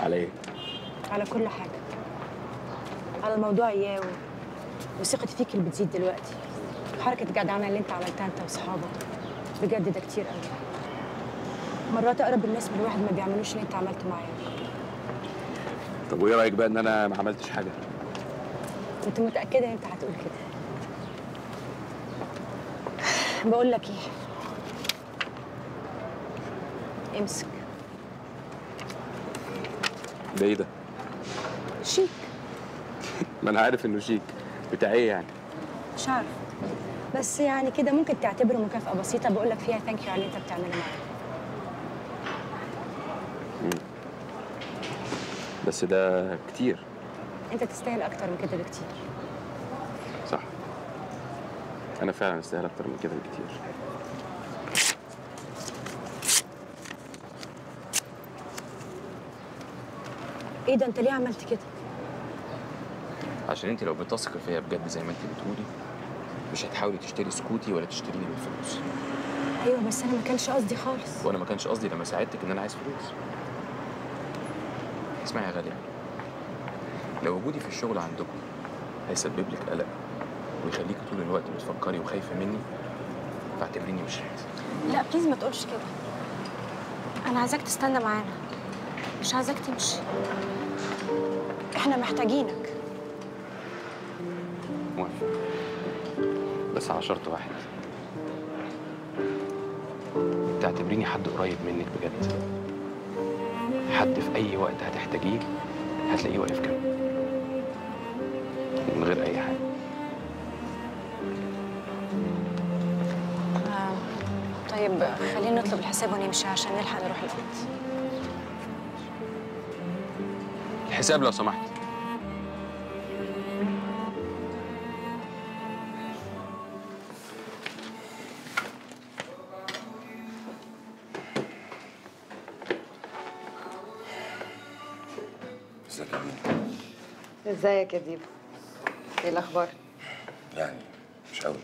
على ايه على كل حاجه على الموضوع اياه وثقتي فيك اللي بتزيد دلوقتي حركه الجدعنه اللي انت عملتها انت واصحابك بجد ده كتير قوي مرات اقرب الناس من الواحد ما بيعملوش اللي انت عملته معايا طب وايه رايك بقى ان انا ما عملتش حاجه كنت متاكده ان انت هتقول كده بقول لك ايه امسك ده ايه ده شيك ما انا عارف انه شيك بتاع ايه يعني مش عارف بس يعني كده ممكن تعتبره مكافأة بسيطة بقول لك فيها ثانك يو على اللي انت بتعمله معايا بس ده كتير انت تستاهل اكتر من كده بكتير صح انا فعلا استاهل اكتر من كده بكتير ايه ده انت ليه عملت كده عشان انت لو بتثقي فيا بجد زي ما انت بتقولي مش هتحاولي تشتري سكوتي ولا تشتريني بالفلوس ايوه بس انا ما كانش قصدي خالص وانا ما كانش قصدي لما ساعدتك ان انا عايز فلوس اسمعي يا غالية لو وجودي في الشغل عندكم هيسبب لك قلق ويخليكي طول الوقت بتفكري وخايفة مني فاعتبريني مش رايد لا بليز ما تقولش كده انا عايزاك تستنى معانا مش عايزاك تمشي احنا محتاجينك موافق بس على شرط واحد تعتبريني حد قريب منك بجد حد في اي وقت هتحتاجيه هتلاقيه واقف جنبك من غير اي حاجه آه. طيب خلينا نطلب الحساب ونمشي عشان نلحق نروح البيت الحساب لو سمحت ازيك يا مين؟ ازيك يا ديبو ايه الاخبار يعني مش قوي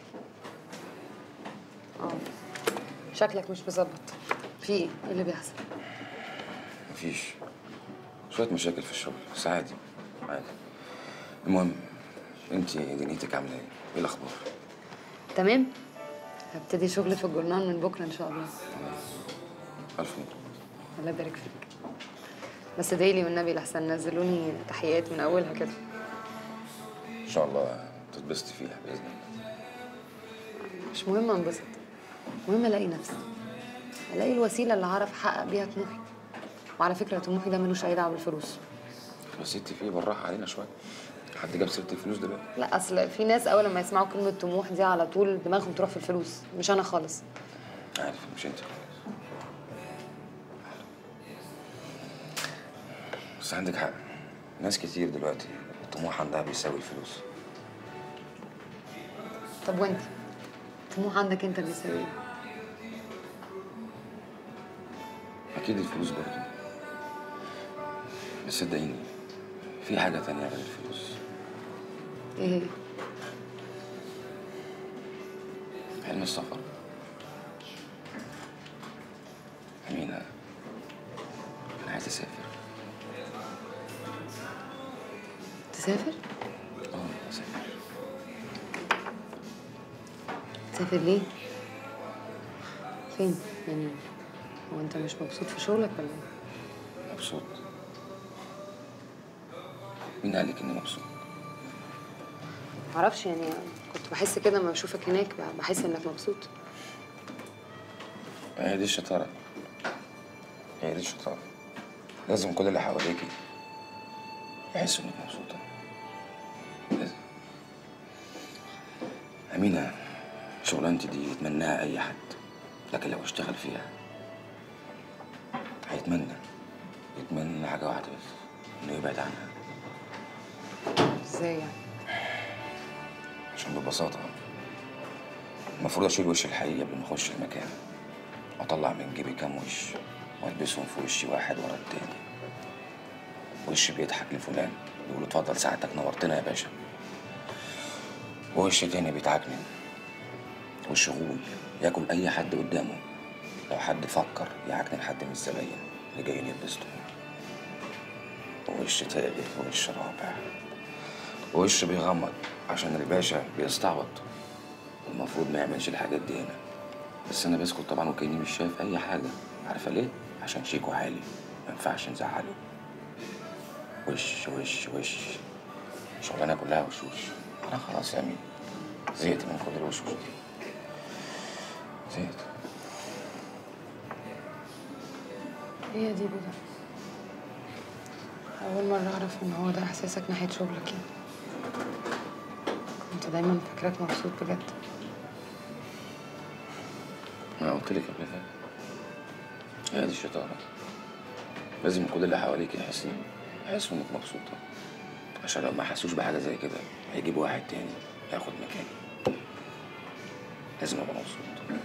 اه شكلك مش مظبط في ايه ايه اللي بيحصل مفيش شوية مشاكل في الشغل بس عادي عادي المهم انت دنيتك عاملة ايه؟ ايه الأخبار؟ تمام هبتدي شغل في الجورنال من بكره ان شاء الله ألف مبروك الله يبارك فيك بس ادعيلي والنبي لحسن نزلوني تحيات من اولها كده إن شاء الله تتبسطي فيها بإذن الله مش مهم انبسط مهم الاقي نفسي الاقي الوسيله اللي هعرف احقق بيها طموحي وعلى فكره طموحي ده ملوش اي دعوه بالفلوس بس انت فيه بالراحة علينا شوية حد جاب سيرة الفلوس دلوقتي لا اصل في ناس اول لما يسمعوا كلمه طموح دي على طول دماغهم تروح في الفلوس مش انا خالص عارف مش انت بس عندك حق ناس كتير دلوقتي الطموح عندها بيساوي الفلوس طب وانت طموح عندك انت بيساوي ايه أكيد الفلوس برضه بس صدقيني في حاجة تانية غير الفلوس ايه هي حلم السفر أمينة أنا عايز أسافر تسافر أه أسافر تسافر ليه فين يعني هو انت مش مبسوط في شغلك ولا ايه مبسوط مين قال لك إني مبسوط؟ معرفش يعني كنت بحس كده لما بشوفك هناك بحس انك مبسوط هي دي الشطارة هي دي الشطارة لازم كل اللي حواليكي يحسوا إنك مبسوطة لازم أمينة شغلانتي دي يتمناها أي حد لكن لو اشتغل فيها هيتمنى يتمنى حاجة واحدة بس إنه يبعد عنها ازاي يعني عشان ببساطة المفروض أشيل وش الحقيقة قبل ما أخش المكان أطلع من جيبي كام وش وألبسهم في وشي واحد ورا التاني وش بيضحك لفلان يقول له اتفضل ساعتك نورتنا يا باشا ووش تاني بيتعكنن وش غول ياكل أي حد قدامه لو حد فكر يعكنن حد من الزباين اللي جايين يتبسطوا ووش تالت ووش رابع ووش بيغمض عشان الباشا بيستعبط المفروض ما يعملش الحاجات دي هنا بس انا بسكت طبعا وكاني مش شايف اي حاجه عارفه ليه عشان شيكو عالي ما ينفعش نزعله وش وش وش شغلانه كلها وشوش انا خلاص يا امين زهقت من كل الوشوش دي زهقت هي دي بجد أول مرة أعرف إن هو ده إحساسك ناحية شغلك يعني كنت دايما فاكراك مبسوط بجد انا قلت لك قبل كده هي دي الشطاره لازم كل اللي حواليك يحسوا يحسوا انك مبسوطه عشان لو ما حسوش بحاجه زي كده هيجيبوا واحد تاني ياخد مكاني لازم ابقى مبسوط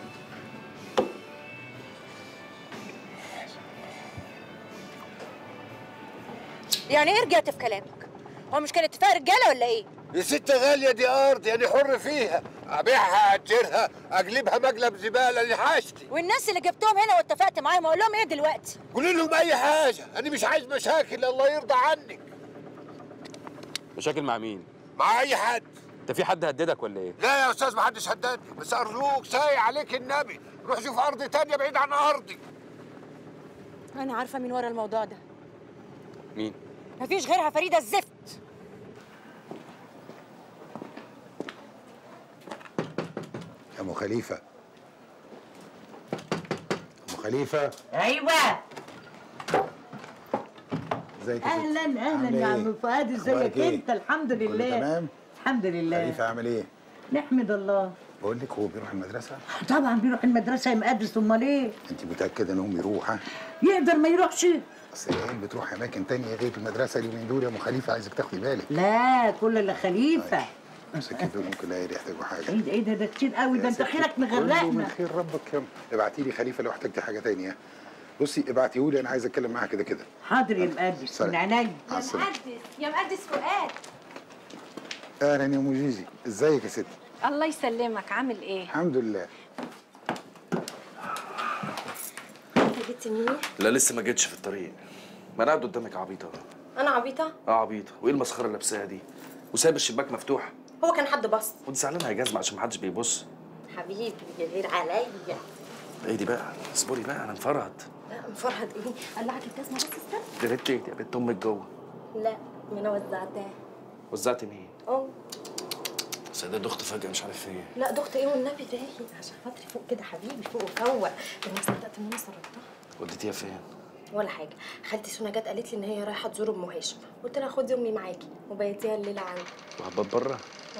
يعني ايه رجعت في كلامك هو مش كان اتفاق رجاله ولا ايه يا ست غالية دي أرض يعني حر فيها أبيعها أجرها أقلبها مقلب زبالة لحاجتي والناس اللي جبتهم هنا واتفقت معاهم اقول لهم ايه دلوقتي قولي لهم أي حاجة أنا مش عايز مشاكل الله يرضى عنك مشاكل مع مين؟ مع أي حد انت في حد هددك ولا ايه؟ لا يا أستاذ محدش هددني بس أرجوك ساي عليك النبي روح شوف أرض تانية بعيد عن أرضي انا عارفه مين ورا الموضوع ده مين؟ مفيش غيرها فريده الزفت يا ام خليفه ام خليفه ايوه ازيك يا ست؟ اهلا اهلا عاملة يا إيه؟ عم فؤاد أخبارك ازيك إيه؟ انت الحمد كله لله تمام الحمد لله خليفه عامل ايه نحمد الله بقول لك هو بيروح المدرسه طبعا بيروح المدرسه يا مقدس امال ايه انت متاكده انهم يروح ها يقدر ما يروحش اصل العيال بتروح اماكن تانية غير المدرسه اليومين دول يا ام خليفه عايزك تاخدي بالك لا كل اللي خليفه نفسك كده ممكن لا يحتاجوا حاجه ايه ده ايه ده ده كتير قوي ده يا انت ستي، خيرك كله من مغرقنا خير ربك يا ابعتي لي خليفه لو احتجتي حاجه تانية بصي ابعتيه لي انا عايز اتكلم معاها كده كده حاضر يا مقدس سلام. من عينيا مع السلامه يا مقدس فؤاد اهلا يا ام جيجي ازيك يا ستي الله يسلمك عامل ايه الحمد لله انت جيت منين؟ لا لسه ما جيتش في الطريق ما انا قاعد قدامك عبيطه انا عبيطه اه عبيطه وايه المسخره اللي لابساها دي وسايب الشباك مفتوح هو كان حد بص وانت زعلانه يا جزمه عشان ما حدش بيبص حبيبي غير عليا ايه دي بقى اصبري بقى انا انفرد لا مفرهد ايه قلعت الجزمه بس استنى دي ريت ايه يا بنت امك جوه لا ما انا وزعتها وزعت مين اه سيدة دخت فجاه مش عارف ايه لا ضغط ايه والنبي رايق عشان خاطري فوق كده حبيبي فوق وفوق ده انا صدقت ان انا سرطتها وديتيها فين ولا حاجه خالتي سونا جت قالت لي ان هي رايحه تزور ام هاشم قلت لها خدي امي معاكي وبيتيها الليله عندي وهبات بره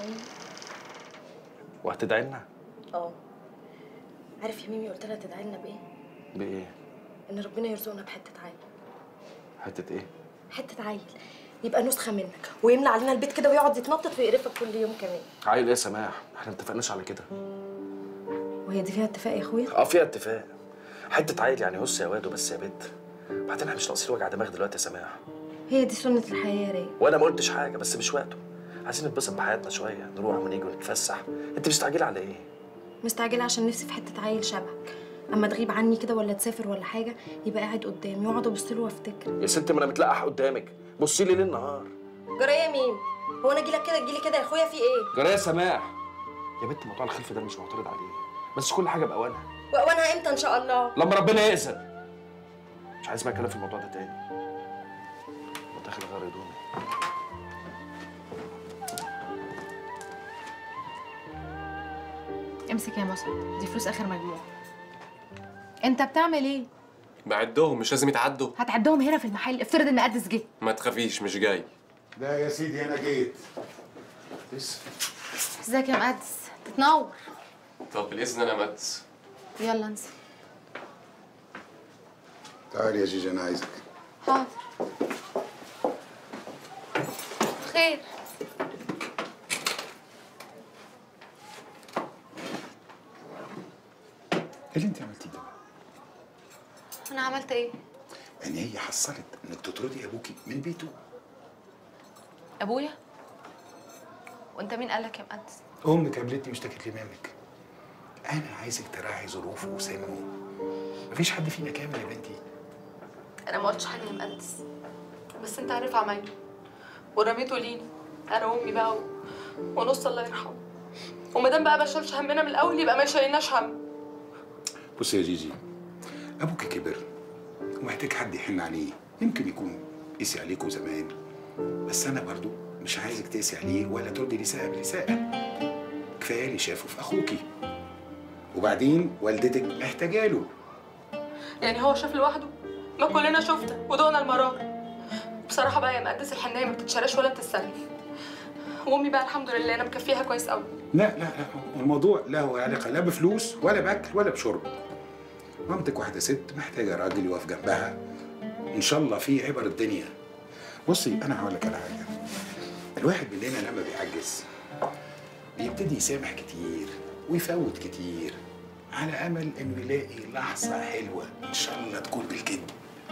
وهتدعي لنا اه عارف يا ميمي قلت لها تدعي لنا بايه بايه ان ربنا يرزقنا بحته عيل حته ايه حته عيل يبقى نسخه منك ويملى علينا البيت كده ويقعد يتنطط ويقرفك كل يوم كمان عيل ايه يا سماح احنا ما اتفقناش على كده وهي دي فيها اتفاق يا اخويا اه فيها اتفاق حته عيل يعني هص يا واد وبس يا بنت بعدين احنا مش ناقصين وجع دماغ دلوقتي يا سماح هي دي سنه الحياه يا راي وانا ما قلتش حاجه بس مش وقته عايزين نتبسط بحياتنا شويه نروح ونيجي ونتفسح انت مستعجله على ايه مستعجله عشان نفسي في حته عيل شبهك اما تغيب عني كده ولا تسافر ولا حاجه يبقى قاعد قدامي واقعد ابص له وافتكر يا ست ما انا متلقح قدامك بصي لي ليل نهار جرى يا ميم هو انا اجي لك كده تجي لي كده يا اخويا في ايه جرى يا سماح يا بنت موضوع الخلف ده أنا مش معترض عليه بس كل حاجه باوانها وانا امتى ان شاء الله لما ربنا يأذن مش عايز بقى اتكلم في الموضوع ده تاني وداخل غير هدومي امسك يا مسعد دي فلوس اخر مجموع انت بتعمل ايه بعدهم مش لازم يتعدوا هتعدهم هنا في المحل افترض ان مقدس جه ما تخافيش مش جاي لا يا سيدي انا جيت ازيك يا مقدس تتنور طب بالاذن انا مدس يلا انسى تعالي يا جيجي انا عايزك حاضر خير ايه اللي انت عملتيه ده بقى؟ انا عملت ايه ان هي حصلت انك تطردي ابوكي من بيته ابويا وانت مين قالك يا مقدس امك قابلتني واشتكت لي منك انا عايزك تراعي ظروفه وسنه مفيش حد فينا كامل يا بنتي انا ما قلتش حاجه يا مقدس بس انت عارف عمايله ورميته لينا انا وامي بقى و... ونص الله يرحمه وما دام بقى ما شالش همنا من الاول يبقى ما شايلناش هم بص يا جيجي ابوك كبر ومحتاج حد يحن عليه يمكن يكون قسي عليكوا زمان بس انا برضو مش عايزك تقسي عليه ولا تردي الاساءه بالاساءه كفايه اللي شافه في اخوكي وبعدين والدتك محتاجه له يعني هو شاف لوحده ما كلنا شفنا ودقنا المرار بصراحه بقى يا مقدس الحنيه ما بتتشراش ولا بتتسلف وامي بقى الحمد لله انا مكفيها كويس قوي لا لا لا الموضوع لا هو علاقه لا بفلوس ولا باكل ولا بشرب مامتك واحده ست محتاجه راجل يقف جنبها ان شاء الله في عبر الدنيا بصي انا هقول لك على حاجه الواحد مننا لما بيعجز بيبتدي يسامح كتير ويفوت كتير على امل انه يلاقي لحظه حلوه ان شاء الله تكون بالكذب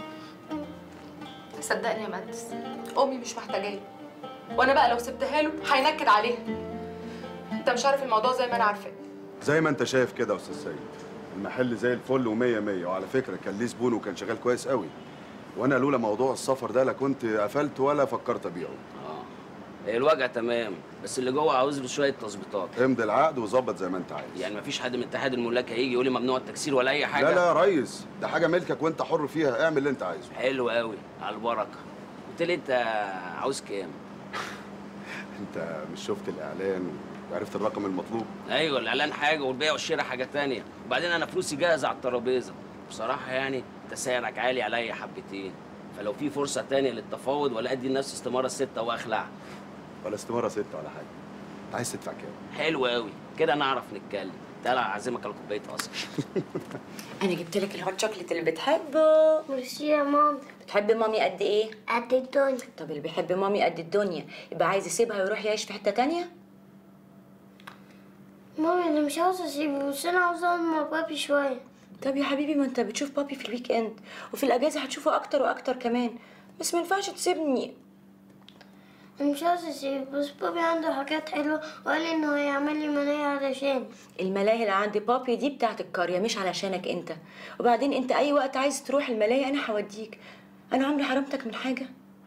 صدقني يا مقدس امي مش محتاجاني وانا بقى لو سبتها له هينكد عليها انت مش عارف الموضوع زي ما انا عارفاه زي ما انت شايف كده يا استاذ سيد المحل زي الفل ومية مية وعلى فكره كان ليه زبون وكان شغال كويس قوي وانا لولا موضوع السفر ده لا كنت قفلت ولا فكرت ابيعه اه الوجع تمام بس اللي جوه عاوز له شويه تظبيطات امضي العقد وظبط زي ما انت عايز يعني مفيش حد من اتحاد الملاك هيجي يقول لي ممنوع التكسير ولا اي حاجه لا لا يا ريس ده حاجه ملكك وانت حر فيها اعمل اللي انت عايزه حلو قوي على البركه قلت لي انت عاوز كام انت مش شفت الاعلان وعرفت الرقم المطلوب ايوه الاعلان حاجه والبيع والشراء حاجه تانية وبعدين انا فلوسي جاهزه على الترابيزه بصراحه يعني انت سعرك عالي عليا حبتين فلو في فرصه تانية للتفاوض ولا ادي لنفسي استماره سته واخلع ولا استماره ستة ولا حاجه انت عايز تدفع كام حلو قوي كده نعرف نتكلم تعالى اعزمك على كوبايه قصب انا جبت لك الهوت شوكليت اللي بتحبه ميرسي يا ماما بتحب مامي قد ايه قد الدنيا طب اللي بيحب مامي قد الدنيا يبقى عايز يسيبها ويروح يعيش في حته تانية مامي انا مش عاوزه اسيبه بس انا عاوزه اقعد مع بابي شويه طب يا حبيبي ما انت بتشوف بابي في الويك اند وفي الاجازه هتشوفه اكتر واكتر كمان بس ما ينفعش تسيبني انا مش عاوزه اسيبه بس بابي عنده حاجات حلوه وقال لي انه هيعمل لي منايا علشان الملاهي اللي عند بابي دي بتاعت القريه مش علشانك انت وبعدين انت اي وقت عايز تروح الملاهي انا هوديك انا عمري حرمتك من حاجه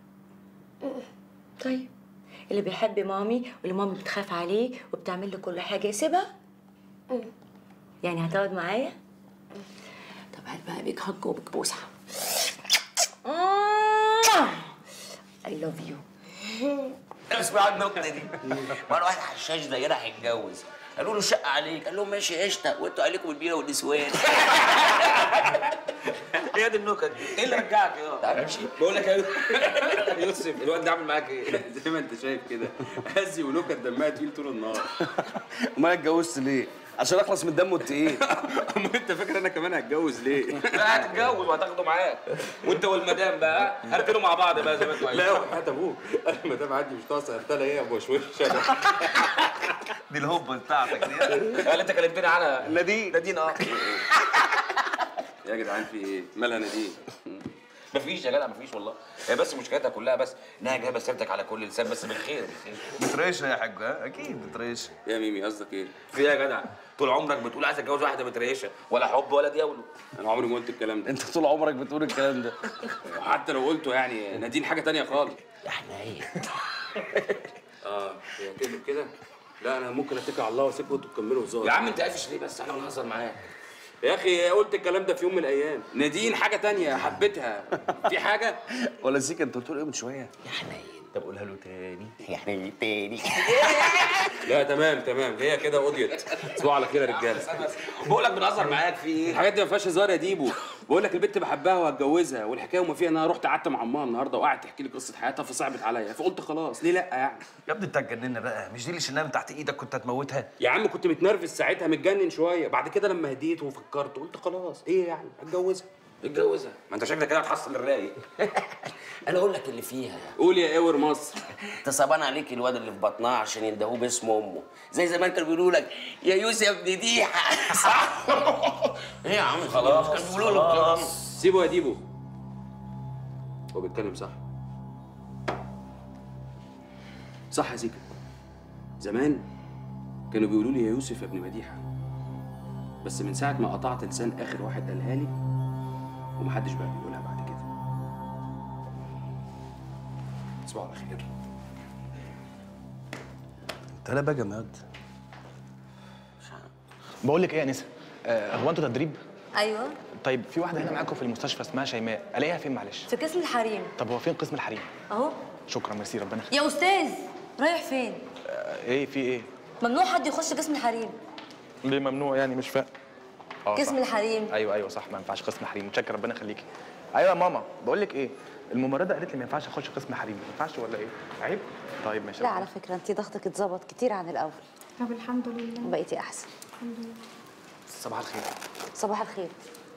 طيب اللي بيحب مامي واللي مامي بتخاف عليه وبتعمل له كل حاجه يسيبها يعني هتقعد معايا طب هات بقى بيك هج وبيك بوسه I love you اسمع النكته دي مره واحد حشاش زينا هيتجوز قالوا له شقه عليك قال لهم ماشي قشطه وانتوا عليكم البيره والنسوان هي دي النكت ايه اللي رجعك يا تعرفش بقول لك يا يوسف الواد ده عامل معاك ايه؟ زي ما انت شايف كده هزي ونكت دمها تقيل طول النهار امال اتجوزت ليه؟ عشان اخلص من دمه التقيل امال انت فاكر انا كمان هتجوز ليه؟ لا هتتجوز وهتاخده معاك وانت والمدام بقى هركنوا مع بعض بقى زي ما انتوا لا عايزين وحياة ابوك انا ما دام عندي مش ناقصه قلتها ايه يا ابو شوش دي الهوبه بتاعتك دي اللي انت كلمتني عنها نادين نادين اه يا جدعان في ايه؟ مالها نادين؟ مفيش يا جدع مفيش والله هي بس مشكلتها كلها بس انها جايبه سيرتك على كل لسان بس بالخير بالخير بتريشه يا حاج ها؟ اكيد بتريشه يا ميمي قصدك ايه؟ في ايه يا جدع طول عمرك بتقول عايز اتجوز واحده متريشه ولا حب ولا دياولو انا عمري ما قلت الكلام ده انت طول عمرك بتقول الكلام ده حتى لو قلته يعني نادين حاجه تانية خالص يا حنين اه هي كده كده لا انا ممكن اتكل على الله واسيبكم انتوا تكملوا هزار يا عم انت قافش ليه بس احنا بنهزر معاك يا اخي قلت الكلام ده في يوم من الايام نادين حاجه تانية حبيتها في حاجه ولا سيكا انت بتقول ايه من شويه؟ يا حنين طب قولها له تاني يا حنين تاني لا تمام تمام هي كده قضيت تصبحوا على خير يا رجاله بقول لك بنهزر معاك في ايه الحاجات دي ما فيهاش هزار يا ديبو بقول لك البنت بحبها وهتجوزها والحكايه وما فيها ان انا رحت قعدت مع امها النهارده وقعدت تحكي لي قصه حياتها فصعبت عليا فقلت خلاص ليه لا يعني يا ابني انت هتجننا بقى مش دي اللي شلناها من تحت ايدك كنت هتموتها يا عم كنت متنرفز ساعتها متجنن شويه بعد كده لما هديت وفكرت قلت خلاص ايه يعني هتجوزها اتجوزها ما انت شكلك كده هتحصل الرايق انا اقول لك اللي فيها قول يا اور مصر انت صعبان عليك الواد اللي في بطنها عشان يندهوه باسم امه زي زمان كانوا بيقولوا لك يا يوسف ابن ديحه صح ايه يا عم خلاص كانوا بيقولوا له كده. سيبه يا ديبو هو بيتكلم صح صح يا زيكا زمان كانوا بيقولوا لي يا يوسف يا ابن مديحه بس من ساعه ما قطعت لسان اخر واحد قالها لي ومحدش بقى بيقولها بعد كده صباح الخير تعالى بقى يا ماد بقول لك ايه يا نسا آه، هو انتوا تدريب ايوه طيب في واحده هنا معاكم في المستشفى اسمها شيماء الاقيها فين معلش في قسم الحريم طب هو فين قسم الحريم اهو شكرا ميرسي ربنا يخليك يا استاذ رايح فين آه، ايه في ايه ممنوع حد يخش قسم الحريم ليه ممنوع يعني مش فاهم آه، قسم صح. الحريم ايوه ايوه صح ما ينفعش قسم حريم متشكر ربنا يخليكي ايوه يا ماما بقول لك ايه الممرضه قالت لي ما ينفعش اخش قسم حريم ما ينفعش ولا ايه عيب طيب ماشي لا على فكرة انت ضغطك اتظبط كتير عن الأول طب الحمد لله وبقيتي أحسن الحمد لله صباح الخير صباح الخير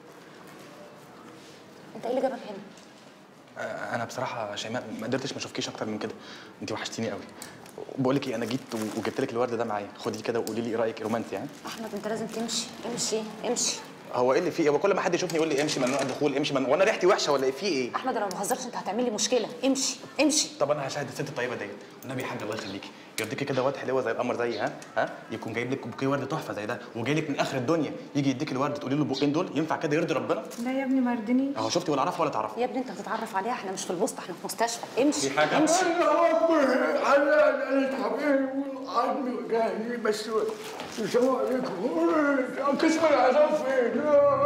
انت ايه اللي جابك هنا؟ آه، انا بصراحه شيماء ما قدرتش ما اشوفكيش اكتر من كده انت وحشتيني قوي بقول لك ايه انا جيت و- وجبت لك الورد ده معايا خديه كده وقولي لي ايه رايك رومانسي يعني أحمد انت لازم تمشي امشي امشي هو ايه اللي فيه هو كل ما حد يشوفني يقول لي امشي ممنوع الدخول امشي ممنوع وانا ريحتي وحشه ولا ايه في ايه أحمد أنا ما بهزرش انت هتعمل لي مشكلة امشي امشي طب انا هشاهد الست الطيبه ديت والنبي يا حاج الله يخليكي يرضيكي كده واد حلوه زي القمر زي ها ها يكون جايب لك بوكيه ورد تحفه زي ده وجاي لك من اخر الدنيا يجي يديك الورد تقولي له البوقين دول ينفع كده يرضي ربنا لا يا ابني ما يرضنيش اهو شفتي ولا اعرفها ولا تعرفها يا ابني انت هتتعرف عليها احنا مش في البوسطة احنا في مستشفى امشي دي حاجة. امشي انا انا تعبان وعظمي وجعني بس السلام عليكم قسم العذاب فين؟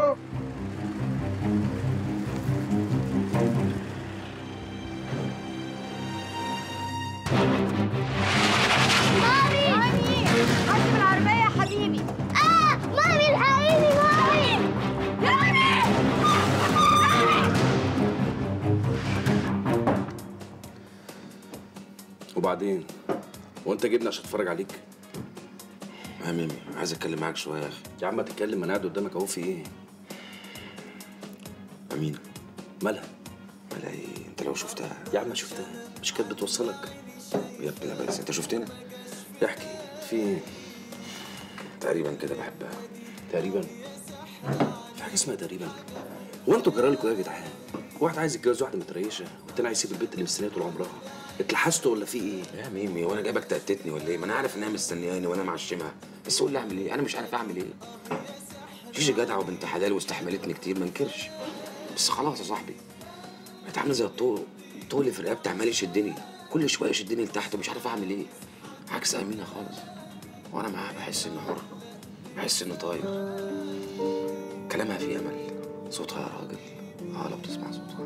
مامي مامي عايز العربية يا حبيبي اه مامي الحقيني مامي مامي وبعدين وانت جبني عشان اتفرج عليك يا ميمي عايز اتكلم معاك شويه يا اخي يا عم تتكلم ما انا قاعد قدامك اهو في ايه امينه مالها مالها ايه انت لو شفتها يا عم شفتها مش كانت بتوصلك يا ابني لا بس انت شفتنا احكي في ايه تقريبا كده بحبها تقريبا في حاجه اسمها تقريبا هو انتوا جرالكوا ايه يا جدعان واحد عايز يتجوز واحده متريشه والتاني عايز يسيب البنت اللي مستنيه طول عمرها اتلحستوا ولا في ايه يا ميمي وانا جايبك تأتتني ولا ايه ما انا عارف انها مستنياني وانا معشمها بس قول لي اعمل ايه انا مش عارف اعمل ايه جيجي جدعه وبنت حلال واستحملتني كتير ما انكرش بس خلاص يا صاحبي بقيت عامله زي الطول الطول اللي في رقبتي عمال يشدني كل شويه يشدني لتحت ومش عارف اعمل ايه عكس امينه خالص وانا معاها بحس اني حر بحس اني طاير كلامها فيه امل صوتها يا راجل اه لو بتسمع صوتها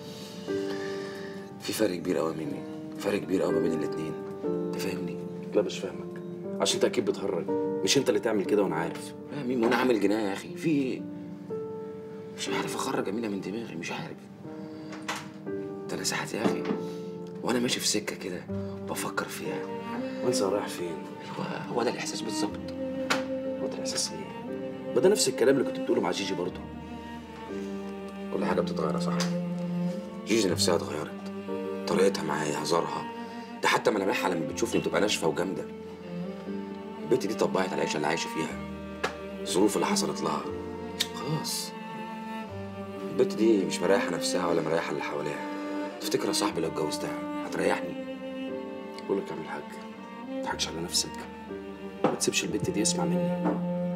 في فرق كبير قوي مني فرق كبير قوي ما بين الاتنين انت فاهمني لا مش فاهمك عشان انت اكيد بتهرج مش انت اللي تعمل كده وانا عارف يا مين وانا عامل جنايه يا اخي في ايه مش عارف اخرج امينه من دماغي مش عارف ده انا ساعات يا اخي وانا ماشي في سكه كده بفكر فيها وانسى رايح فين ايوه هو ده الاحساس بالظبط هو ده الاحساس ايه ما ده نفس الكلام اللي كنت بتقوله مع جيجي برضه كل حاجه بتتغير يا صاحبي جيجي نفسها اتغيرت طريقتها معايا هزارها ده حتى ملامحها لما بتشوفني بتبقى ناشفه وجامده البنت دي طبقت على العيشه اللي عايشه فيها الظروف اللي حصلت لها خلاص البنت دي مش مريحه نفسها ولا مريحه اللي حواليها تفتكر يا صاحبي لو اتجوزتها هتريحني بقول لك اعمل حاجه ما تضحكش على نفسك ما تسيبش البنت دي يسمع مني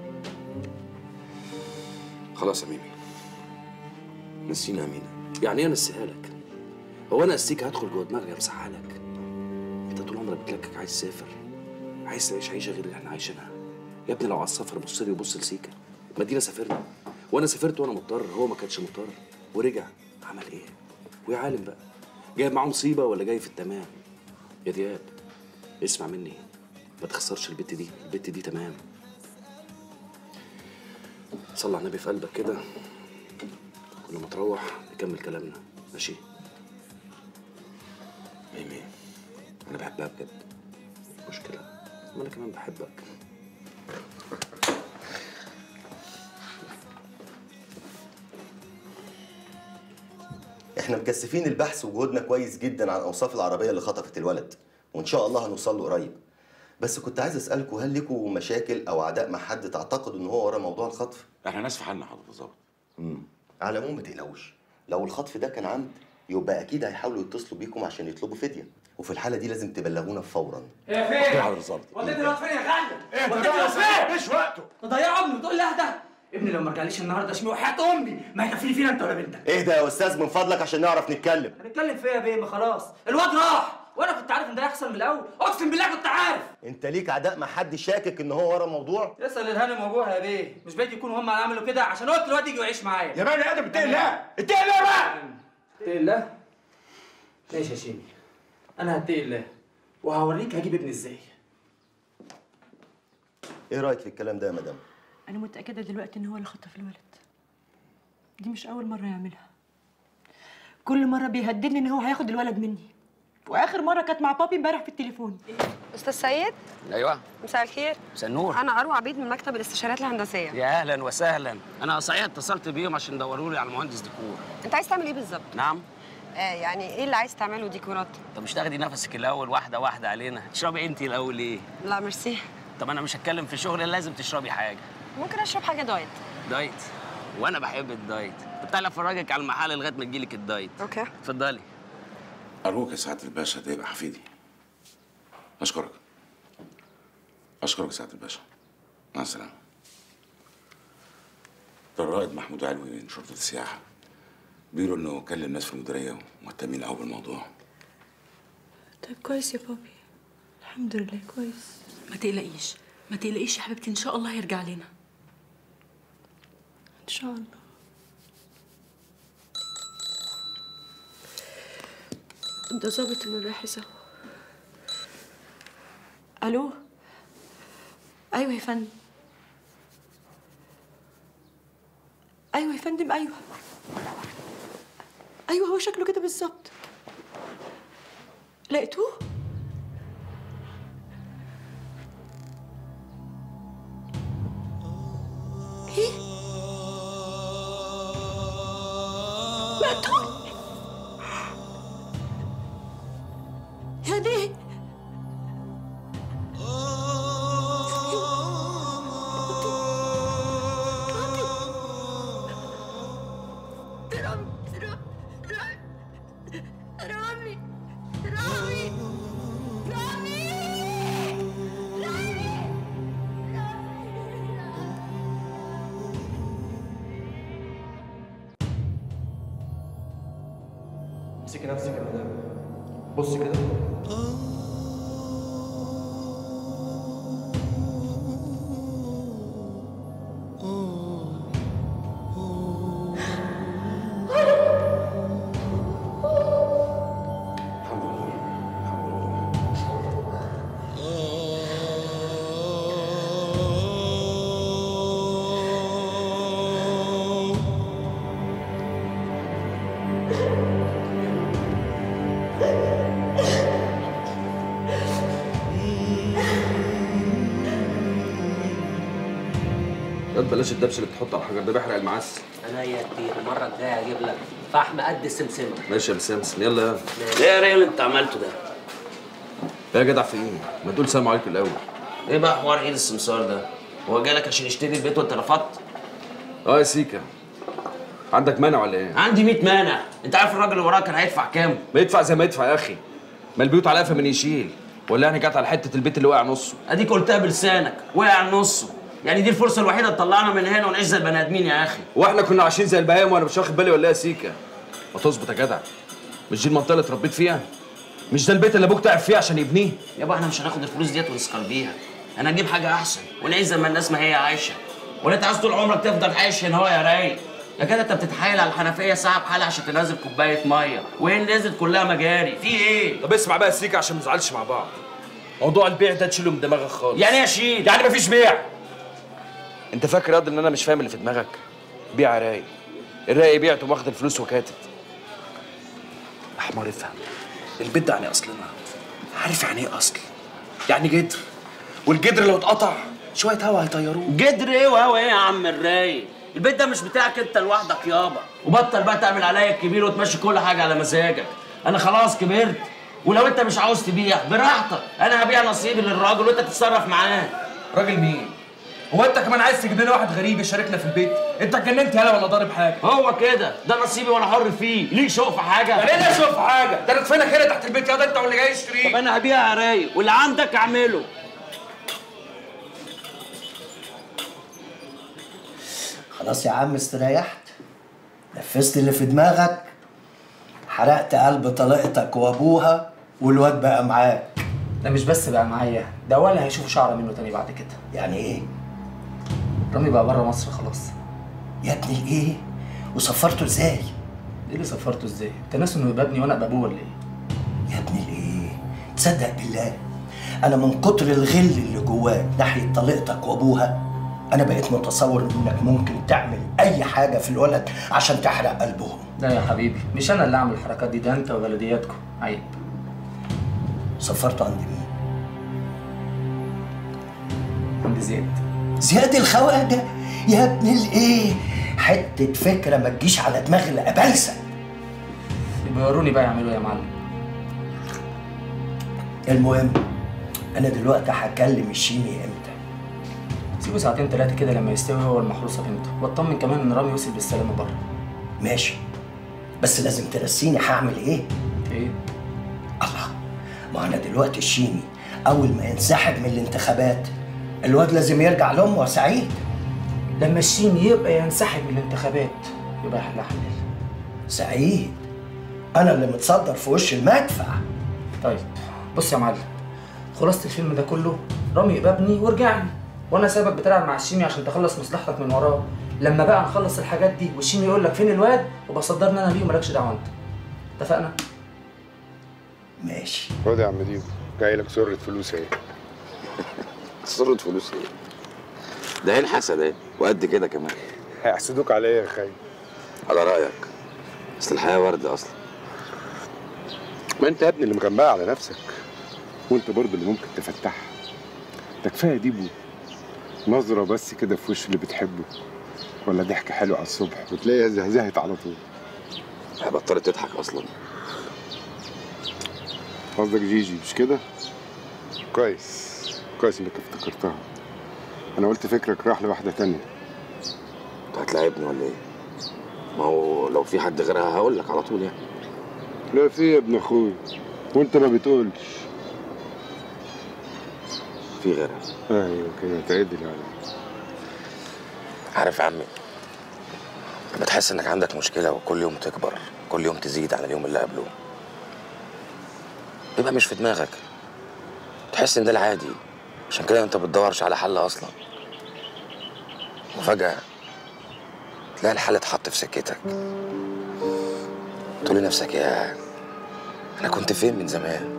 خلاص يا ميمي نسينا امينه يعني ايه انسيها لك هو انا استيك هدخل جوه دماغي امسحها لك انت طول عمرك بتلكك عايز تسافر عايز تعيش عيشه غير اللي احنا عايشينها يا ابني لو على السفر بص لي وبص لسيكا ما دينا سافرنا وانا سافرت وانا مضطر هو ما كانش مضطر ورجع عمل ايه ويا عالم بقى جايب معاه مصيبه ولا جاي في التمام يا دياب اسمع مني ما تخسرش البت دي البت دي تمام صلي على النبي في قلبك كده كل ما تروح نكمل كلامنا ماشي ميمي انا بحبها بجد مشكله ما انا كمان بحبك احنا مكثفين البحث وجهودنا كويس جدا عن اوصاف العربيه اللي خطفت الولد وان شاء الله هنوصل له قريب بس كنت عايز اسالكم هل لكم مشاكل او عداء مع حد تعتقدوا ان هو ورا موضوع الخطف احنا ناس في حالنا حضرتك بالظبط امم على العموم ما تقلقوش لو الخطف ده كان عمد يبقى اكيد هيحاولوا يتصلوا بيكم عشان يطلبوا فديه وفي الحاله دي لازم تبلغونا فورا يا فين؟ حاضر ظابط وديت الواد فين يا خالد؟ ايه وديت ده الواد بقى؟ فين؟ مش وقته. تضيعوا ابني وتقول لي اهدى ابني لو ما رجعليش النهارده اشمي وحياه امي ما هيكفيني فينا انت ولا بنتك اهدى يا استاذ من فضلك عشان نعرف نتكلم هنتكلم فيها يا بيه ما خلاص الواد راح وانا كنت عارف ان ده هيحصل من الاول اقسم بالله كنت عارف انت ليك عداء مع حد شاكك ان هو ورا الموضوع اسال الهانم وابوها يا بيه مش بايد يكونوا هم اللي عملوا كده عشان هو دلوقتي يجي يعيش معايا يا بني ادم اتقي الله اتقي الله بقى اتقي الله ماشي يا شيمي انا هتقي الله وهوريك هجيب ابني ازاي ايه رايك في الكلام ده يا مدام انا متاكده دلوقتي ان هو اللي خطف الولد دي مش اول مره يعملها كل مره بيهددني ان هو هياخد الولد مني واخر مره كانت مع بابي امبارح في التليفون استاذ سيد ايوه مساء الخير مساء النور انا اروى عبيد من مكتب الاستشارات الهندسيه يا اهلا وسهلا انا صحيح اتصلت بيهم عشان يدوروا لي على مهندس ديكور انت عايز تعمل ايه بالظبط نعم آه يعني ايه اللي عايز تعمله ديكورات طب مش تاخدي نفسك الاول واحده واحده علينا تشربي انت الاول ايه لا ميرسي طب انا مش هتكلم في شغل لازم تشربي حاجه ممكن اشرب حاجه دايت دايت وانا بحب الدايت كنت انا افرجك على المحل لغايه ما تجيلك الدايت اوكي اتفضلي أرجوك يا سعادة الباشا ده يبقى حفيدي أشكرك أشكرك يا سعادة الباشا مع السلامة ده الرائد محمود علوي من شرطة السياحة بيقولوا إنه كلم ناس في المديرية ومهتمين قوي بالموضوع طيب كويس يا بابي الحمد لله كويس ما تقلقيش ما تقلقيش يا حبيبتي ان شاء الله هيرجع لنا ان شاء الله ده ظابط المباحث اهو الو ايوه يا فندم ايوه يا فندم ايوه ايوه هو شكله كده بالظبط لقيتوه ايه مقتول يا دي رامي رامي رامي امسكي نفسك يا مدام بصي كده لا بلاش الدبش اللي بتحطه على الحجر ده بيحرق المعس انا يا كتير المره الجايه هجيب لك فحم قد السمسمه ماشي يا مسامسم يلا يلا ايه يا ريال اللي انت عملته ده يا جدع في ايه؟ ما تقول سلام عليكم الاول ايه بقى حوار ايه السمسار ده هو جالك عشان يشتري البيت وانت رفضت اه يا سيكا عندك مانع ولا ايه؟ عندي 100 مانع انت عارف الراجل اللي وراك كان هيدفع كام ما يدفع زي ما يدفع يا اخي ما البيوت على قفا من يشيل ولا يعني جت على حته البيت اللي وقع نصه اديك قلتها بلسانك وقع نصه يعني دي الفرصه الوحيده اللي تطلعنا من هنا ونعيش زي البني ادمين يا اخي واحنا كنا عايشين زي البهايم وانا مش واخد بالي ولا ايه يا سيكا ما تظبط يا جدع مش دي المنطقه اللي اتربيت فيها مش ده البيت اللي ابوك تعب فيه عشان يبنيه يابا احنا مش هناخد الفلوس ديت ونسكر بيها انا اجيب حاجه احسن ونعيش زي ما الناس ما هي عايشه ولا انت عايز طول عمرك تفضل عايش هنا هو يا رايق يا كده انت بتتحايل على الحنفيه ساعه بحالها عشان تنزل كوبايه ميه وهي نزلت كلها مجاري في ايه طب اسمع بقى يا سيكا عشان ما نزعلش مع بعض موضوع البيع ده تشيله من دماغك خالص يعني ايه يا شيل يعني مفيش بيع انت فاكر يا ان انا مش فاهم اللي في دماغك بيع رايق الرايق بيع تقوم واخد الفلوس وكاتب احمر افهم البيت ده يعني اصلنا عارف يعني ايه اصل يعني جدر والجدر لو اتقطع شويه هوا هيطيروه جدر ايه وهو ايه يا عم الرايق البيت ده مش بتاعك انت لوحدك يابا وبطل بقى تعمل عليا الكبير وتمشي كل حاجه على مزاجك انا خلاص كبرت ولو انت مش عاوز تبيع براحتك انا هبيع نصيبي للراجل وانت تتصرف معاه راجل مين هو انت كمان عايز تجيب لنا واحد غريب يشاركنا في البيت انت اتجننت يالا ولا ضارب حاجه هو كده ده نصيبي وانا حر فيه ليك شوق في حاجه يعني ايه لا شوف حاجه ده انا ادفنك هنا تحت البيت يا ده انت واللي جاي يشتريه طب انا هبيع يا رايق واللي عندك اعمله خلاص يا عم استريحت نفذت اللي في دماغك حرقت قلب طليقتك وابوها والواد بقى معاك ده مش بس بقى معايا ده ولا هيشوفوا شعره منه تاني بعد كده يعني ايه رامي بقى بره مصر خلاص يا ابني الايه وسفرته ازاي ايه اللي سفرته ازاي انت ناس انه يبقى ابني وانا ابقى ابوه ولا ايه يا ابني الايه تصدق بالله انا من كتر الغل اللي جواك ناحيه طليقتك وابوها انا بقيت متصور انك ممكن تعمل اي حاجه في الولد عشان تحرق قلبهم لا يا حبيبي مش انا اللي اعمل الحركات دي ده انت وبلدياتكم عيب سفرته عند مين عند زياد زياد الخواجه يا ابن الايه حته فكره ما تجيش على دماغ الابلسه يبقى وروني بقى يعملوا ايه يا معلم المهم انا دلوقتي هكلم الشيمي امتى سيبه ساعتين ثلاثه كده لما يستوي هو المحروسه بنته واطمن كمان ان رامي وصل بالسلامه بره ماشي بس لازم ترسيني هعمل ايه ايه الله ما انا دلوقتي الشيمي اول ما ينسحب من الانتخابات الواد لازم يرجع لامه يا سعيد لما الشيمي يبقى ينسحب من الانتخابات يبقى يحلها حلال سعيد انا اللي متصدر في وش المدفع طيب بص يا معلم خلاصة الفيلم ده كله رامي يبقى ابني وارجعني وانا سابك بتلعب مع الشيمي عشان تخلص مصلحتك من وراه لما بقى نخلص الحاجات دي والشيمي يقول لك فين الواد وبصدرني انا بيه ومالكش دعوه انت اتفقنا ماشي خد يا عم ديبو جاي لك سرة فلوس اهي سرة فلوس ايه؟ ده عين حسد ايه وقد كده كمان هيحسدوك عليا يا خي على رأيك اصل الحياة وردة اصلا ما انت يا ابني اللي مغماها على نفسك وانت برضه اللي ممكن تفتحها ده كفايه ديبو نظرة بس كده في وش اللي بتحبه ولا ضحكة حلوة على الصبح وتلاقيها زهزهت على طول هي بطلت تضحك اصلا قصدك جيجي مش كده؟ كويس كويس انك افتكرتها انا قلت فكرك راح لواحدة تانية انت هتلاعبني ولا ايه؟ ما هو لو في حد غيرها هقول لك على طول يعني لا في يا ابن اخوي وانت ما بتقولش في غيرها ايوه كده تعدل عليك عارف يا عمي لما تحس انك عندك مشكلة وكل يوم تكبر كل يوم تزيد عن اليوم اللي قبله بيبقى مش في دماغك تحس ان ده العادي عشان كده انت بتدورش على حل اصلا وفجأة تلاقي الحل اتحط في سكتك تقول لنفسك يا انا كنت فين من زمان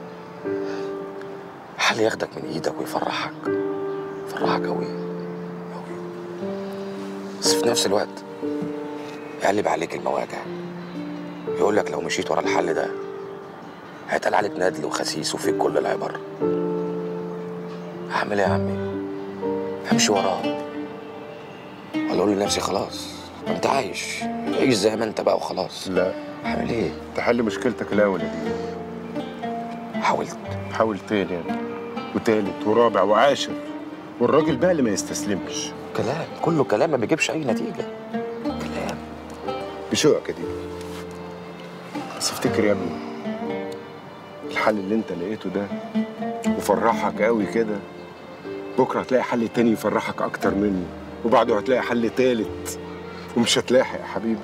حل ياخدك من ايدك ويفرحك يفرحك قوي قوي بس في نفس الوقت يقلب عليك المواجع يقول لك لو مشيت ورا الحل ده هيتقال عليك ندل وخسيس وفيك كل العبر هعمل ايه يا عمي همشي وراه ولا اقول لنفسي خلاص ما انت عايش عيش زي ما انت بقى وخلاص لا هعمل ايه تحل مشكلتك الاول يا دي حاولت حاول تاني وتالت ورابع وعاشر والراجل بقى اللي ما يستسلمش كلام كله كلام ما بيجيبش اي نتيجه بشوقك يا دي بس افتكر يا ابني الحل اللي انت لقيته ده وفرحك قوي كده بكره هتلاقي حل تاني يفرحك اكتر منه وبعده هتلاقي حل تالت ومش هتلاحق يا حبيبي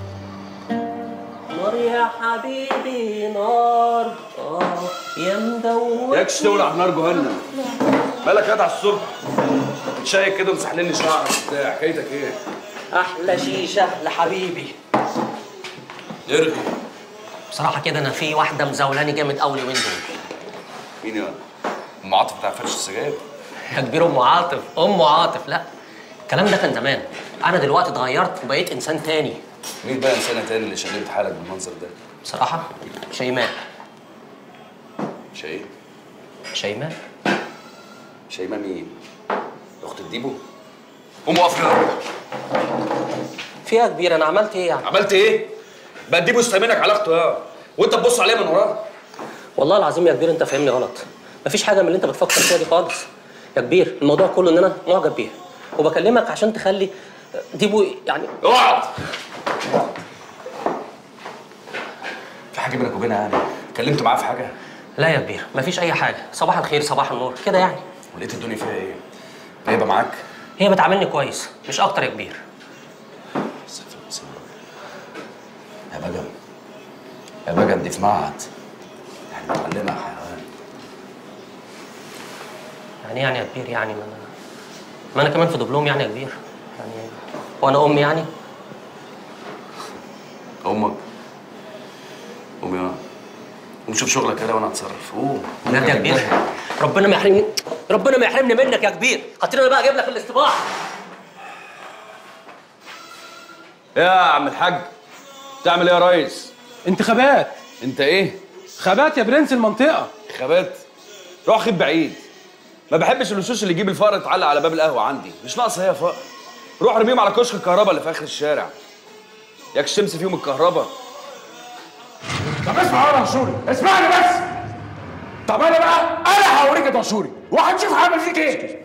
نار يا حبيبي نار اه يا مدور ياكش تولع في نار جهنم مالك قاعد على الصبح شايك كده ومسحلني شعرك بتاع حكايتك ايه؟ احلى شيشه لحبيبي ارغي بصراحه كده انا في واحده مزولاني جامد قوي اليومين دول مين يا ام عاطف بتاع فرش السجاير يا كبير ام عاطف ام عاطف لا الكلام ده كان زمان انا دلوقتي اتغيرت وبقيت انسان تاني مين بقى انسانه تاني اللي شغلت حالك بالمنظر ده؟ بصراحه شيماء شيء شيماء شيماء مين؟ اخت الديبو؟ قوم اقف هنا فيها يا كبير انا عملت ايه يعني عملت ايه؟ بقى الديبو يستأمنك على اخته يا وانت تبص عليه من وراه والله العظيم يا كبير انت فاهمني غلط مفيش حاجه من اللي انت بتفكر فيها دي خالص يا كبير الموضوع كله ان انا معجب بيها وبكلمك عشان تخلي ديبو يعني اقعد في حاجه بينك وبينها يعني اتكلمت معاه في حاجه لا يا كبير مفيش اي حاجه صباح الخير صباح النور كده يعني ولقيت الدنيا فيها ايه؟ هيبقى معاك هي بتعاملني كويس مش اكتر يا كبير مريم دي في معهد يعني معلمه يا حيوان يعني إيه يعني يا كبير يعني ما انا ما انا كمان في دبلوم يعني يا كبير يعني وانا ام يعني امك قوم يا قوم شوف شغلك كده وانا اتصرف قوم بجد يا كبير ربنا ما يحرمني ربنا ما يحرمني منك يا كبير خاطر انا بقى اجيب لك الاصطباح ايه يا عم الحاج تعمل ايه يا ريس انتخابات انت ايه خبات يا برنس المنطقه خبات روح خيب بعيد ما بحبش الوشوش اللي يجيب الفقر يتعلق على باب القهوه عندي مش ناقصه هي فقر روح ارميهم على كشك الكهرباء اللي في اخر الشارع ياكش تمسي فيهم الكهرباء طب اسمع يا دهشوري اسمعني بس طب انا بقى انا هوريك يا دهشوري وهنشوف هعمل فيك ايه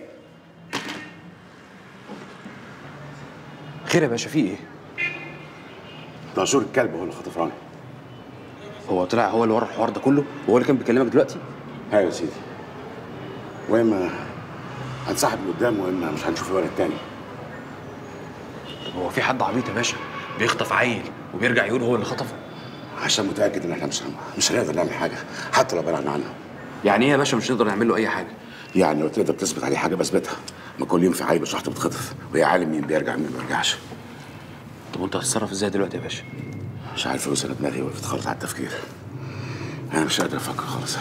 خير يا باشا في ايه؟ دهشور الكلب هو اللي خطفراني هو طلع هو اللي ورا الحوار ده كله وهو اللي كان بيكلمك دلوقتي؟ ايوه يا سيدي واما هنسحب لقدام واما مش هنشوف الولد تاني طب هو في حد عبيط يا باشا بيخطف عيل وبيرجع يقول هو اللي خطفه عشان متاكد ان احنا مش مش هنقدر نعمل حاجه حتى لو بلغنا عنه يعني ايه يا باشا مش نقدر نعمل له اي حاجه يعني لو تقدر تثبت عليه حاجه بثبتها ما كل يوم في عيل شحطه بتخطف وهي عالم مين بيرجع مين ما بيرجعش طب وانت هتتصرف ازاي دلوقتي يا باشا مش عارف فلوس انا دماغي وقفت خالص على التفكير انا مش قادر افكر خالص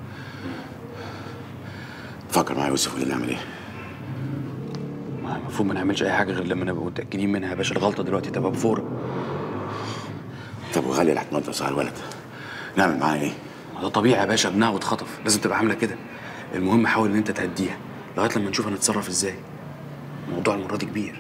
فكر معايا يوسف ولا نعمل ايه ما المفروض ما نعملش اي حاجه غير لما نبقى متاكدين منها يا باشا الغلطه دلوقتي تبقى بفوره طب وغالي اللي هتنضف على الولد نعمل معاه ايه ما ده طبيعي يا باشا ابنها واتخطف لازم تبقى عامله كده المهم حاول ان انت تهديها لغايه لما نشوف هنتصرف ازاي الموضوع المره دي كبير